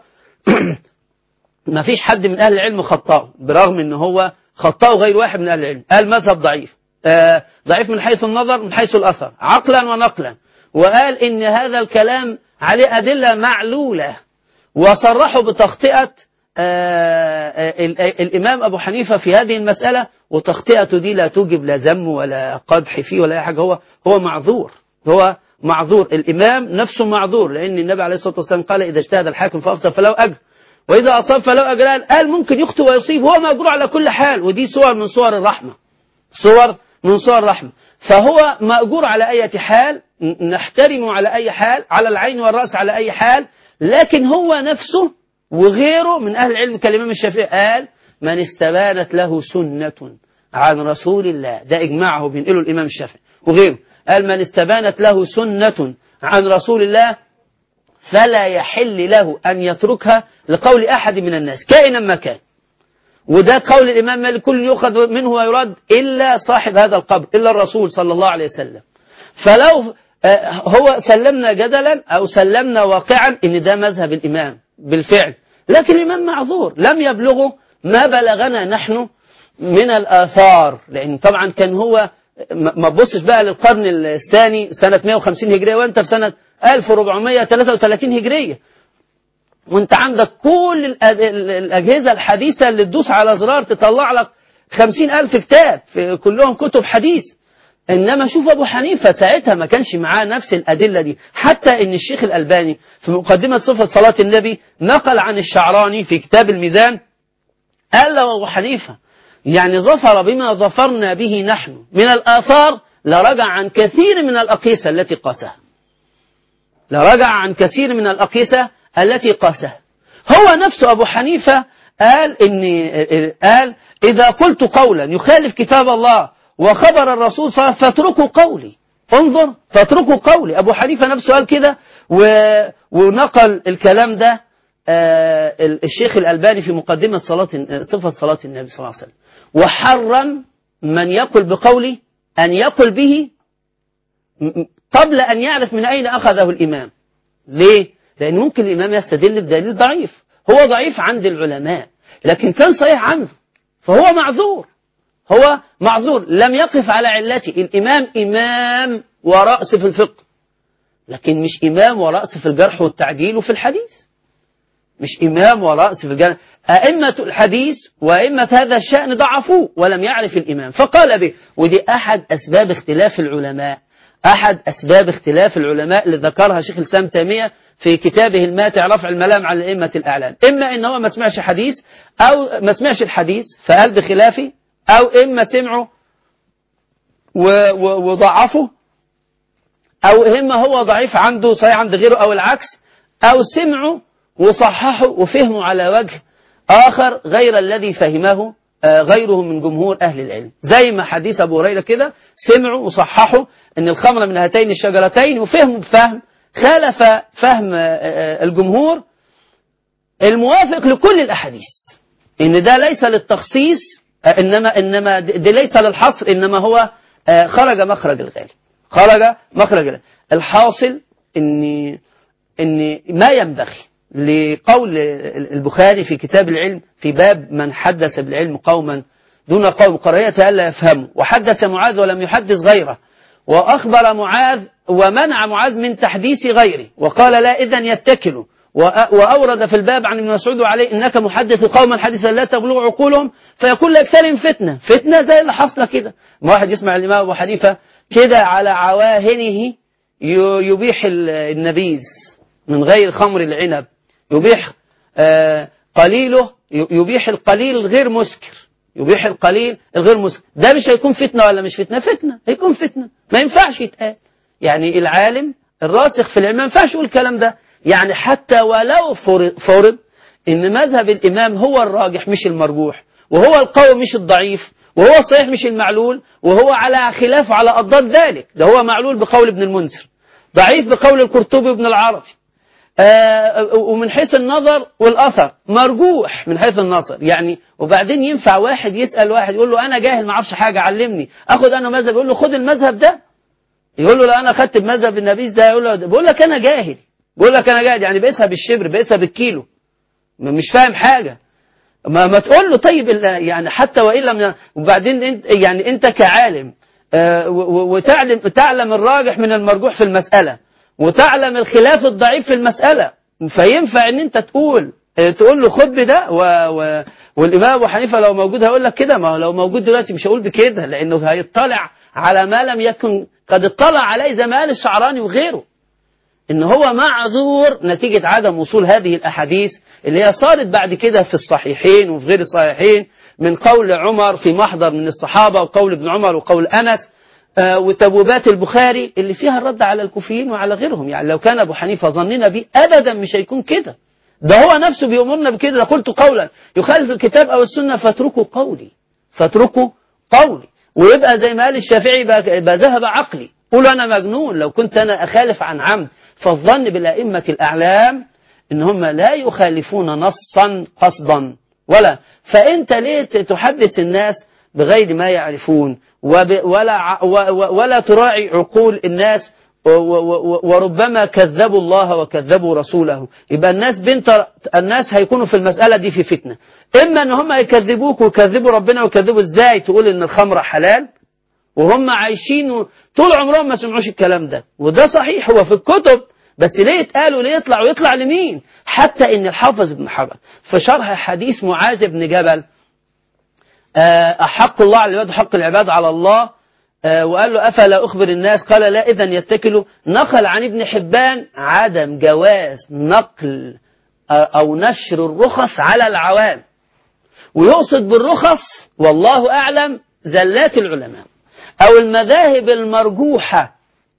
ما فيش حد من اهل العلم خطاه برغم ان هو خطاه غير واحد من اهل العلم قال مذهب ضعيف آه ضعيف من حيث النظر من حيث الاثر عقلا ونقلا وقال ان هذا الكلام عليه ادله معلوله وصرحوا بتخطئه آه ال- ال- الامام ابو حنيفه في هذه المساله وتخطئته دي لا توجب لا ذم ولا قدح فيه ولا اي حاجه هو هو معذور هو معذور الامام نفسه معذور لان النبي عليه الصلاه والسلام قال اذا اجتهد الحاكم فافطر فله اجر وإذا أصاب فله أجران قال ممكن يخطئ ويصيب هو مأجور على كل حال ودي صور من صور الرحمة صور من صور الرحمة فهو مأجور على أي حال ن- نحترمه على أي حال على العين والرأس على أي حال لكن هو نفسه وغيره من أهل العلم كالإمام الشافعي قال من استبانت له سنة عن رسول الله ده إجماعه بينقله الإمام الشافعي وغيره قال من استبانت له سنة عن رسول الله فلا يحل له أن يتركها لقول أحد من الناس كائنا ما كان وده قول الإمام مالك كل يؤخذ منه ويرد إلا صاحب هذا القبر إلا الرسول صلى الله عليه وسلم فلو آه، هو سلمنا جدلا أو سلمنا واقعا إن ده مذهب الإمام بالفعل لكن الإمام معذور لم يبلغه ما بلغنا نحن من الآثار لأن طبعا كان هو ما ما تبصش بقى للقرن الثاني سنة 150 هجرية وأنت في سنة 1433 هجرية وانت عندك كل الأ- ال- الأجهزة الحديثة اللي تدوس على زرار تطلع لك خمسين ألف كتاب في كلهم كتب حديث إنما شوف أبو حنيفة ساعتها ما كانش معاه نفس الأدلة دي حتى إن الشيخ الألباني في مقدمة صفة صلاة النبي نقل عن الشعراني في كتاب الميزان قال له أبو حنيفة يعني ظفر بما ظفرنا به نحن من الآثار لرجع عن كثير من الأقيسة التي قاسها لرجع عن كثير من الأقيسة التي قاسها هو نفسه أبو حنيفة قال إن قال إذا قلت قولا يخالف كتاب الله وخبر الرسول صلى الله عليه وسلم فاتركوا قولي انظر فاتركوا قولي أبو حنيفة نفسه قال كده و... ونقل الكلام ده آه، الشيخ الألباني في مقدمة صلاة صفة صلاة النبي صلى الله عليه وسلم وحرم من يقل بقولي أن يقل به م- قبل أن يعرف من أين أخذه الإمام ليه؟ لأن ممكن الإمام يستدل بدليل ضعيف هو ضعيف عند العلماء لكن كان صحيح عنه فهو معذور هو معذور لم يقف على علته الإمام إمام ورأس في الفقه لكن مش إمام ورأس في الجرح والتعديل وفي الحديث مش إمام ورأس في الجنة أئمة الحديث وأئمة هذا الشأن ضعفوه ولم يعرف الإمام فقال به ودي أحد أسباب اختلاف العلماء أحد أسباب اختلاف العلماء اللي ذكرها شيخ الإسلام تيمية في كتابه الماتع رفع الملام على الأئمة الأعلام إما إن هو ما سمعش حديث أو ما سمعش الحديث فقال بخلافه أو إما سمعه و- و- وضعفه أو إما هو ضعيف عنده صحيح عند غيره أو العكس أو سمعوا وصححوا وفهموا على وجه آخر غير الذي فهمه آه، غيره من جمهور أهل العلم زي ما حديث أبو هريرة كده سمعوا وصححوا أن الخمر من هاتين الشجرتين وفهموا بفهم خالف فهم آه، آه، الجمهور الموافق لكل الأحاديث إن ده ليس للتخصيص آه، إنما إنما ده ليس للحصر إنما هو آه، خرج مخرج الغالب خرج مخرج العلة الحاصل ان ان ما ينبغي لقول البخاري في كتاب العلم في باب من حدث بالعلم قوما دون قوم قرية ألا يفهموا وحدث معاذ ولم يحدث غيره وأخبر معاذ ومنع معاذ من تحديث غيره وقال لا إذن يتكلوا وأ- وأورد في الباب عن ابن مسعود عليه إنك محدث قوما حديثا لا تبلغ عقولهم فيكون لأكثرهم فتنة فتنة زي اللي حاصلة كده ما واحد يسمع الإمام أبو حنيفة كده على عواهنه ي- يبيح ال- النبيذ من غير خمر العنب يبيح آه، قليله ي- يبيح القليل الغير مسكر يبيح القليل الغير مسكر ده مش هيكون فتنة ولا مش فتنة فتنة هيكون فتنة ما ينفعش يتقال يعني العالم الراسخ في العلم ما ينفعش يقول الكلام ده يعني حتى ولو فرض, فرض ان مذهب الامام هو الراجح مش المرجوح وهو القوي مش الضعيف وهو الصحيح مش المعلول وهو على خلاف على اضداد ذلك ده هو معلول بقول ابن المنذر ضعيف بقول القرطبي وابن العربي آه، ومن حيث النظر والأثر مرجوح من حيث النظر يعني وبعدين ينفع واحد يسأل واحد يقول له أنا جاهل ما اعرفش حاجة علمني أخد أنا مذهب يقول له خد المذهب ده يقول له لا أنا خدت بمذهب النبي ده يقول له بقول لك أنا جاهل بقول لك أنا جاهل يعني بقيسها بالشبر بقيسها بالكيلو م- مش فاهم حاجة ما, ما تقول له طيب ال- يعني حتى وإن لم وبعدين انت يعني أنت كعالم آه، و- و- وتعلم تعلم الراجح من المرجوح في المسألة وتعلم الخلاف الضعيف في المسألة فينفع ان انت تقول اه، تقول له خد بده و... و... والامام ابو حنيفه لو موجود هيقول لك كده ما هو لو موجود دلوقتي مش هقول بكده لانه هيطلع على ما لم يكن قد اطلع عليه زي ما قال الشعراني وغيره ان هو معذور نتيجة عدم وصول هذه الاحاديث اللي هي صارت بعد كده في الصحيحين وفي غير الصحيحين من قول عمر في محضر من الصحابة وقول ابن عمر وقول انس آه، وتبويبات البخاري اللي فيها الرد على الكوفيين وعلى غيرهم يعني لو كان ابو حنيفه ظننا به ابدا مش هيكون كده ده هو نفسه بيأمرنا بكده ده قلت قولا يخالف الكتاب او السنه فاتركوا قولي فاتركوا قولي ويبقى زي ما قال الشافعي يبقى يبقى ذهب عقلي قول انا مجنون لو كنت انا اخالف عن عمد فالظن بالائمه الاعلام ان هم لا يخالفون نصا قصدا ولا فانت ليه تحدث الناس بغير ما يعرفون وب ولا ع- و- و- ولا تراعي عقول الناس و- و- و- وربما كذبوا الله وكذبوا رسوله يبقى الناس بنت الناس هيكونوا في المسألة دي في فتنة إما أن هم يكذبوك ويكذبوا ربنا ويكذبوا إزاي تقول إن الخمر حلال وهم عايشين و- طول عمرهم ما سمعوش الكلام ده وده صحيح هو في الكتب بس ليه يتقال وليه يطلع ويطلع لمين حتى ان الحافظ ابن حجر في شرح حديث معاذ بن جبل آه، أحق الله على العباد حق العباد على الله آه، وقال له أفلا أخبر الناس قال لا إذا يتكلوا نقل عن ابن حبان عدم جواز نقل آه، أو نشر الرخص على العوام ويقصد بالرخص والله أعلم زلات العلماء أو المذاهب المرجوحة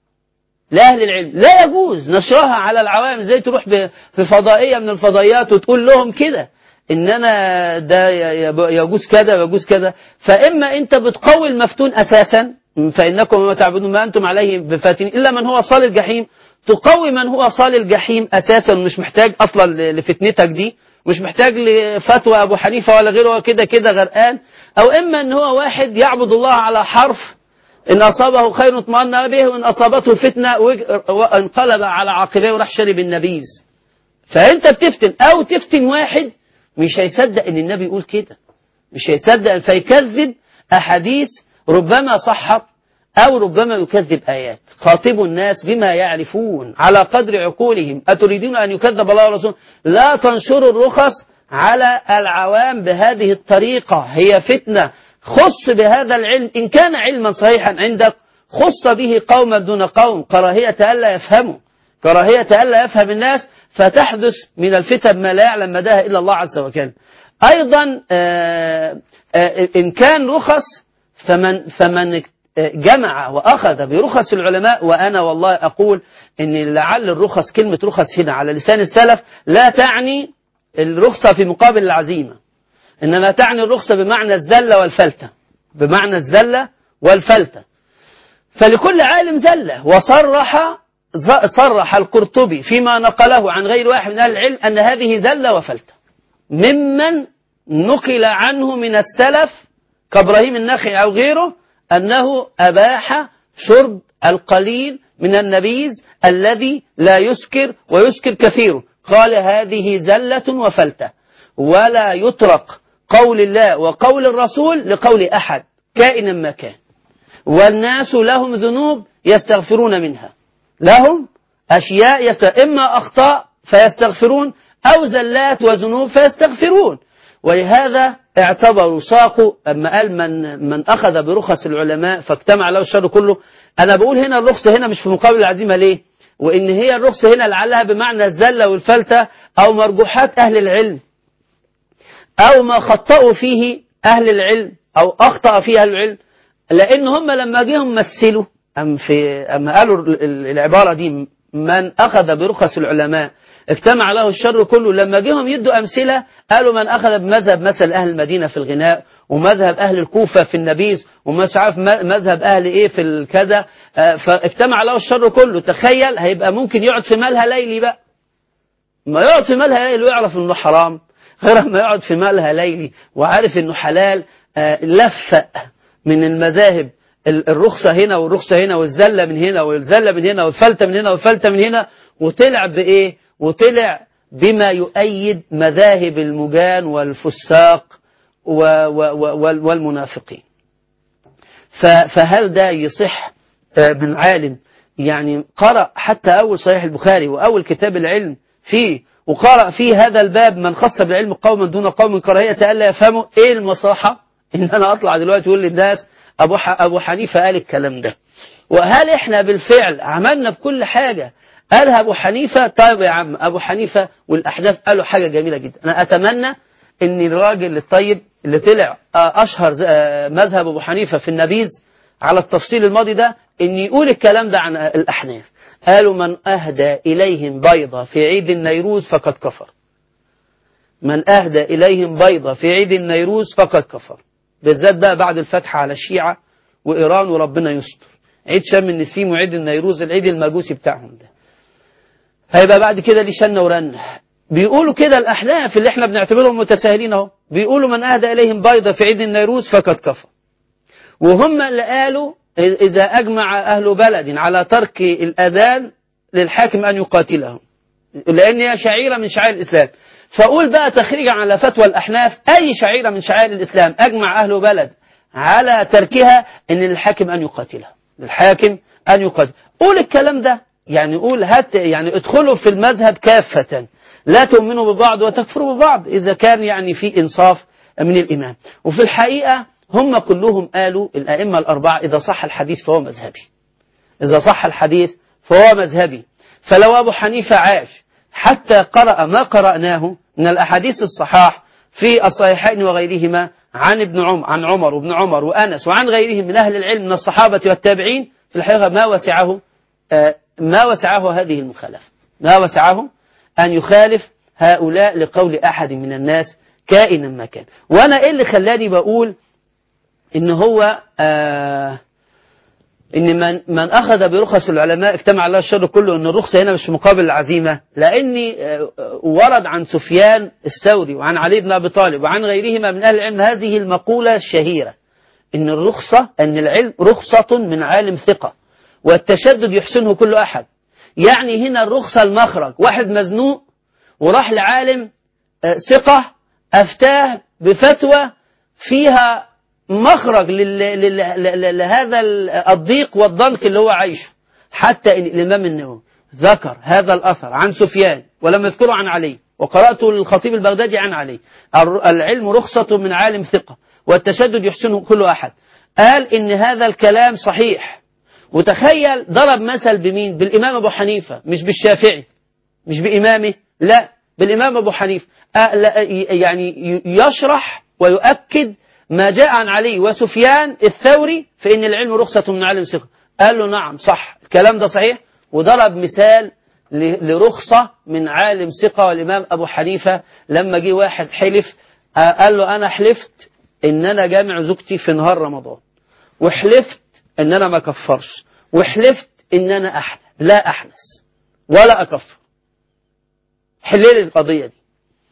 لأهل العلم لا يجوز نشرها على العوام زي تروح ب- في فضائية من الفضائيات وتقول لهم كده إن أنا ده ي- يب- يجوز كذا ويجوز كذا فإما أنت بتقوي المفتون أساسا فإنكم وما تعبدون ما أنتم عليه بفاتين إلا من هو صال الجحيم تقوي من هو صال الجحيم أساسا مش محتاج أصلا ل- لفتنتك دي مش محتاج لفتوى أبو حنيفة ولا غيره هو كده كده غرقان أو إما أن هو واحد يعبد الله على حرف إن أصابه خير اطمأن به وإن أصابته فتنة وج- وانقلب على عقبيه وراح شرب النبيذ فأنت بتفتن أو تفتن واحد مش هيصدق إن النبي يقول كده مش هيصدق فيكذب أحاديث ربما صحت أو ربما يكذب آيات خاطبوا الناس بما يعرفون على قدر عقولهم أتريدون أن يكذب الله ورسوله لا تنشروا الرخص على العوام بهذه الطريقة هي فتنة خص بهذا العلم إن كان علما صحيحا عندك خص به قوما دون قوم كراهية ألا يفهموا كراهية ألا يفهم الناس فتحدث من الفتن ما لا يعلم مداها إلا الله عز وجل أيضا آه، آه، إن كان رخص فمن فمن جمع وأخذ برخص العلماء وأنا والله أقول أن لعل الرخص كلمة رخص هنا على لسان السلف لا تعني الرخصة في مقابل العزيمة إنما تعني الرخصة بمعنى الزلة والفلتة بمعنى الزلة والفلتة فلكل عالم زلة وصرح صرح القرطبي فيما نقله عن غير واحد من أهل العلم أن هذه زلة وفلتة ممن نقل عنه من السلف كابراهيم النخعي أو غيره أنه أباح شرب القليل من النبيذ الذي لا يسكر ويسكر كثيره قال هذه زلة وفلتة ولا يطرق قول الله وقول الرسول لقول أحد كائنا ما كان والناس لهم ذنوب يستغفرون منها لهم أشياء يست... إما أخطاء فيستغفرون أو زلات وذنوب فيستغفرون ولهذا اعتبروا ساقوا أما قال من, من أخذ برخص العلماء فاجتمع له الشر كله أنا بقول هنا الرخصة هنا مش في مقابل العزيمة ليه وإن هي الرخصة هنا لعلها بمعنى الزلة والفلتة أو مرجوحات أهل العلم أو ما خطأوا فيه أهل العلم أو أخطأ فيه أهل العلم لأن هم لما جيهم مثلوا أم في أما قالوا العبارة دي من أخذ برخص العلماء اجتمع له الشر كله لما جيهم يدوا أمثلة قالوا من أخذ بمذهب مثل أهل المدينة في الغناء ومذهب أهل الكوفة في النبيذ ومش عارف مذهب أهل إيه في الكذا فاجتمع له الشر كله تخيل هيبقى ممكن يقعد في مالها ليلي بقى ما يقعد في مالها ليلي ويعرف إنه حرام غير ما يقعد في مالها ليلي وعارف إنه حلال لفق من المذاهب الرخصة هنا والرخصة هنا والزلة من هنا والزلة من هنا والفلتة من هنا والفلتة من هنا وطلع بإيه وطلع بما يؤيد مذاهب المجان والفساق والمنافقين فهل ده يصح من عالم يعني قرأ حتى أول صحيح البخاري وأول كتاب العلم فيه وقرأ فيه هذا الباب من خص بالعلم قوما دون قوم كراهية ألا يفهموا إيه المصلحة إن أنا أطلع دلوقتي أقول للناس أبو, أبو حنيفة قال الكلام ده وهل إحنا بالفعل عملنا بكل حاجة قالها أبو حنيفة طيب يا عم أبو حنيفة والأحداث قالوا حاجة جميلة جدا أنا أتمنى أن الراجل الطيب اللي طلع أشهر مذهب أبو حنيفة في النبيذ على التفصيل الماضي ده أن يقول الكلام ده عن الأحناف قالوا من أهدى إليهم بيضة في عيد النيروز فقد كفر من أهدى إليهم بيضة في عيد النيروز فقد كفر بالذات بقى بعد الفتح على الشيعة وإيران وربنا يستر عيد شم النسيم وعيد النيروز العيد المجوسي بتاعهم ده هيبقى بعد كده دي شنة ورنة بيقولوا كده الأحناف اللي احنا بنعتبرهم متساهلين اهو بيقولوا من أهدى إليهم بيضة في عيد النيروز فقد كفر وهم اللي قالوا إذا أجمع أهل بلد على ترك الأذان للحاكم أن يقاتلهم لأن هي شعيرة من شعائر الإسلام فأقول بقى تخريجا على فتوى الأحناف أي شعيرة من شعائر الإسلام أجمع أهل بلد على تركها أن للحاكم أن يقاتلها للحاكم أن يقاتل قول الكلام ده يعني قول هات يعني ادخلوا في المذهب كافة لا تؤمنوا ببعض وتكفروا ببعض إذا كان يعني في إنصاف من الإمام وفي الحقيقة هم كلهم قالوا الأئمة الأربعة إذا صح الحديث فهو مذهبي إذا صح الحديث فهو مذهبي فلو أبو حنيفة عاش حتى قرأ ما قرأناه من الأحاديث الصحاح في الصحيحين وغيرهما عن ابن عمر عن عمر وابن عمر وأنس وعن غيرهم من أهل العلم من الصحابة والتابعين في الحقيقة ما وسعه ما وسعه هذه المخالفة ما وسعه أن يخالف هؤلاء لقول أحد من الناس كائنا ما كان وأنا إيه اللي خلاني بقول إن هو آه إن من, من أخذ برخص العلماء اجتمع الله الشر كله إن الرخصة هنا مش مقابل العزيمة لأني آه ورد عن سفيان الثوري وعن علي بن أبي طالب وعن غيرهما من أهل العلم هذه المقولة الشهيرة إن الرخصة أن العلم رخصة من عالم ثقة والتشدد يحسنه كل أحد يعني هنا الرخصة المخرج واحد مزنوق وراح لعالم ثقة أفتاه بفتوى فيها مخرج لهذا الضيق والضنك اللي هو عايشه حتى إن الإمام النووي ذكر هذا الأثر عن سفيان ولم يذكره عن علي وقرأته للخطيب البغدادي عن علي العلم رخصة من عالم ثقة والتشدد يحسنه كل أحد قال إن هذا الكلام صحيح وتخيل ضرب مثل بمين بالإمام أبو حنيفة مش بالشافعي مش بإمامه لا بالإمام أبو حنيفة يعني يشرح ويؤكد ما جاء عن علي وسفيان الثوري في أن العلم رخصة من عالم ثقة قال له نعم صح الكلام ده صحيح وضرب مثال لرخصة من عالم ثقة والإمام أبو حنيفة لما جه واحد حلف قال له أنا حلفت إن أنا جامع زوجتي في نهار رمضان وحلفت إن أنا ما كفرش وحلفت إن أنا أحنى لا أحنس ولا أكفر حلل القضية دي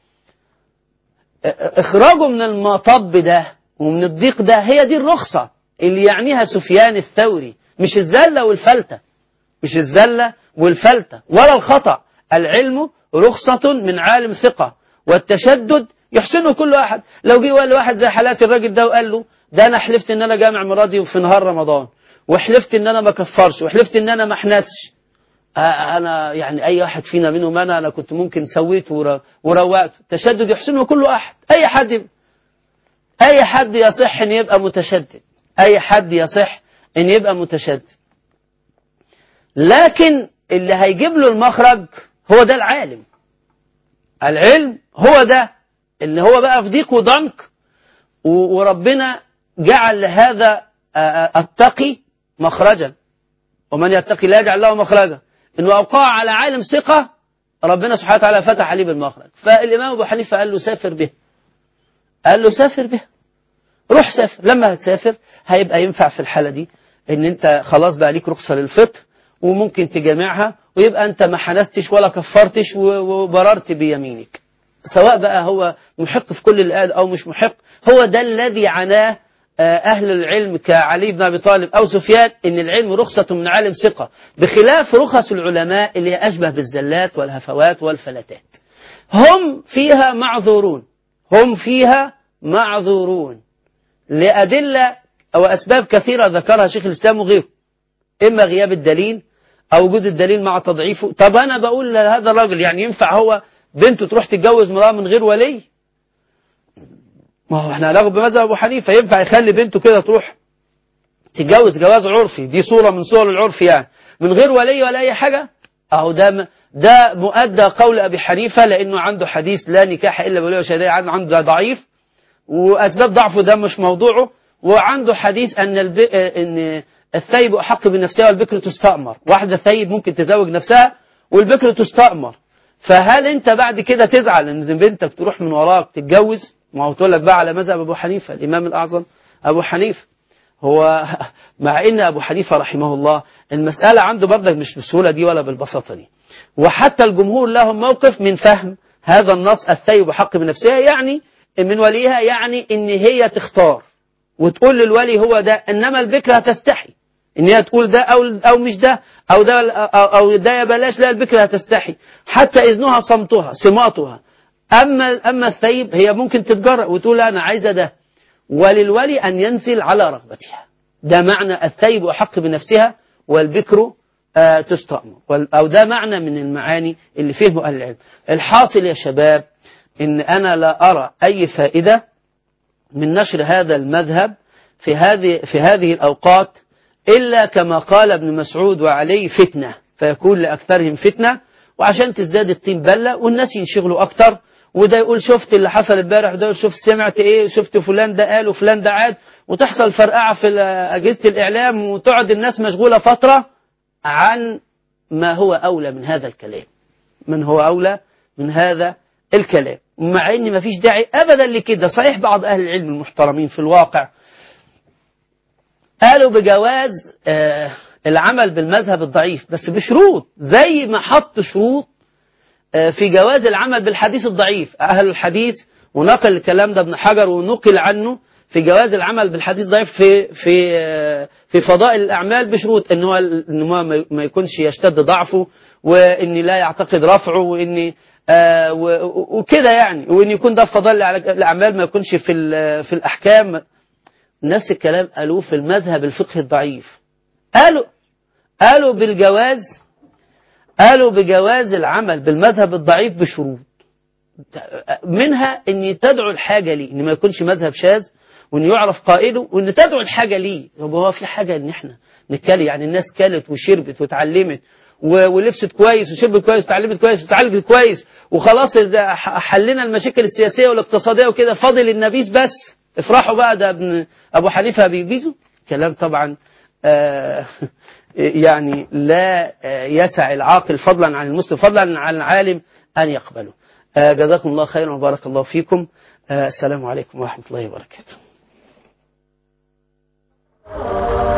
إخراجه من المطب ده ومن الضيق ده هي دي الرخصة اللي يعنيها سفيان الثوري مش الزلة والفلتة مش الزلة والفلتة ولا الخطأ العلم رخصة من عالم ثقة والتشدد يحسنه كل واحد لو جه قال واحد زي حالات الراجل ده وقال له ده انا حلفت ان انا جامع مرادي في نهار رمضان وحلفت ان انا ما كفرش وحلفت ان انا ما احنسش انا يعني اي واحد فينا منهم انا انا كنت ممكن سويت وروقت تشدد يحسنه كل واحد اي حد يبقى. اي حد يصح ان يبقى متشدد اي حد يصح ان يبقى متشدد لكن اللي هيجيب له المخرج هو ده العالم العلم هو ده اللي هو بقى في ضيق وضنك وربنا جعل لهذا التقي مخرجا ومن يتقي لا يجعل له مخرجا انه اوقع على عالم ثقه ربنا سبحانه وتعالى فتح عليه بالمخرج فالامام ابو حنيفه قال له سافر به قال له سافر به روح سافر لما هتسافر هيبقى ينفع في الحاله دي ان انت خلاص بقى ليك رخصه للفطر وممكن تجامعها ويبقى انت ما حنستش ولا كفرتش وبررت بيمينك سواء بقى هو محق في كل اللي قال او مش محق هو ده الذي عناه أهل العلم كعلي بن أبي طالب أو سفيان إن العلم رخصة من عالم ثقة بخلاف رخص العلماء اللي هي أشبه بالزلات والهفوات والفلتات هم فيها معذورون هم فيها معذورون لأدلة أو أسباب كثيرة ذكرها شيخ الإسلام وغيره إما غياب الدليل أو وجود الدليل مع تضعيفه طب أنا بقول لهذا الراجل يعني ينفع هو بنته تروح تتجوز امرأة من غير ولي ما هو احنا هناخد بمذهب ابو حنيفه ينفع يخلي بنته كده تروح تتجوز جواز عرفي دي صوره من صور العرف يعني من غير ولي ولا اي حاجه اهو ده ده مؤدى قول ابي حنيفه لانه عنده حديث لا نكاح الا بولي وشهداء عنده ضعيف واسباب ضعفه ده مش موضوعه وعنده حديث ان الب... ان الثيب احق بنفسها والبكر تستأمر واحده ثيب ممكن تزوج نفسها والبكر تستأمر فهل انت بعد كده تزعل ان بنتك تروح من وراك تتجوز ما هو تقول لك بقى على مذهب ابو حنيفه الامام الاعظم ابو حنيفه هو مع ان ابو حنيفه رحمه الله المساله عنده برضك مش بالسهوله دي ولا بالبساطه دي وحتى الجمهور لهم موقف من فهم هذا النص الثيب حق بنفسها يعني من وليها يعني ان هي تختار وتقول للولي هو ده انما البكره هتستحي ان هي تقول ده او او مش ده او ده او, أو ده يا بلاش لا البكره هتستحي حتى اذنها صمتها صماتها أما أما الثيب هي ممكن تتجرأ وتقول أنا عايزة ده وللولي أن ينزل على رغبتها ده معنى الثيب أحق بنفسها والبكر آه تستأمر أو ده معنى من المعاني اللي فهمه أهل العلم الحاصل يا شباب إن أنا لا أرى أي فائدة من نشر هذا المذهب في هذه في هذه الأوقات إلا كما قال ابن مسعود وعليه فتنة فيكون لأكثرهم فتنة وعشان تزداد الطين بلة والناس ينشغلوا أكتر وده يقول شفت اللي حصل امبارح وده شفت سمعت ايه شفت فلان ده قال وفلان ده عاد وتحصل فرقعه في اجهزه الاعلام وتقعد الناس مشغوله فتره عن ما هو اولى من هذا الكلام من هو اولى من هذا الكلام مع ان ما فيش داعي ابدا لكده صحيح بعض اهل العلم المحترمين في الواقع قالوا بجواز آه العمل بالمذهب الضعيف بس بشروط زي ما حط شروط في جواز العمل بالحديث الضعيف أهل الحديث ونقل الكلام ده ابن حجر ونقل عنه في جواز العمل بالحديث الضعيف في في في فضائل الأعمال بشروط إن هو إن هو ما يكونش يشتد ضعفه وإن لا يعتقد رفعه وإن وكده يعني وإن يكون ده في فضائل الأعمال ما يكونش في في الأحكام نفس الكلام قالوه في المذهب الفقهي الضعيف قالوا قالوا بالجواز قالوا بجواز العمل بالمذهب الضعيف بشروط منها ان تدعو الحاجة ليه ان ما يكونش مذهب شاذ وان يعرف قائله وان تدعو الحاجة ليه هو في حاجة ان احنا نتكلم يعني الناس كلت وشربت وتعلمت ولبست كويس وشربت كويس وتعلمت كويس وتعالجت كويس وخلاص حلينا المشاكل السياسية والاقتصادية وكده فاضل النبيذ بس افرحوا بقى ده ابن ابو حنيفة بيجيزه كلام طبعا آه يعني لا يسع العاقل فضلا عن المسلم فضلا عن العالم أن يقبله جزاكم الله خيرا وبارك الله فيكم السلام عليكم ورحمة الله وبركاته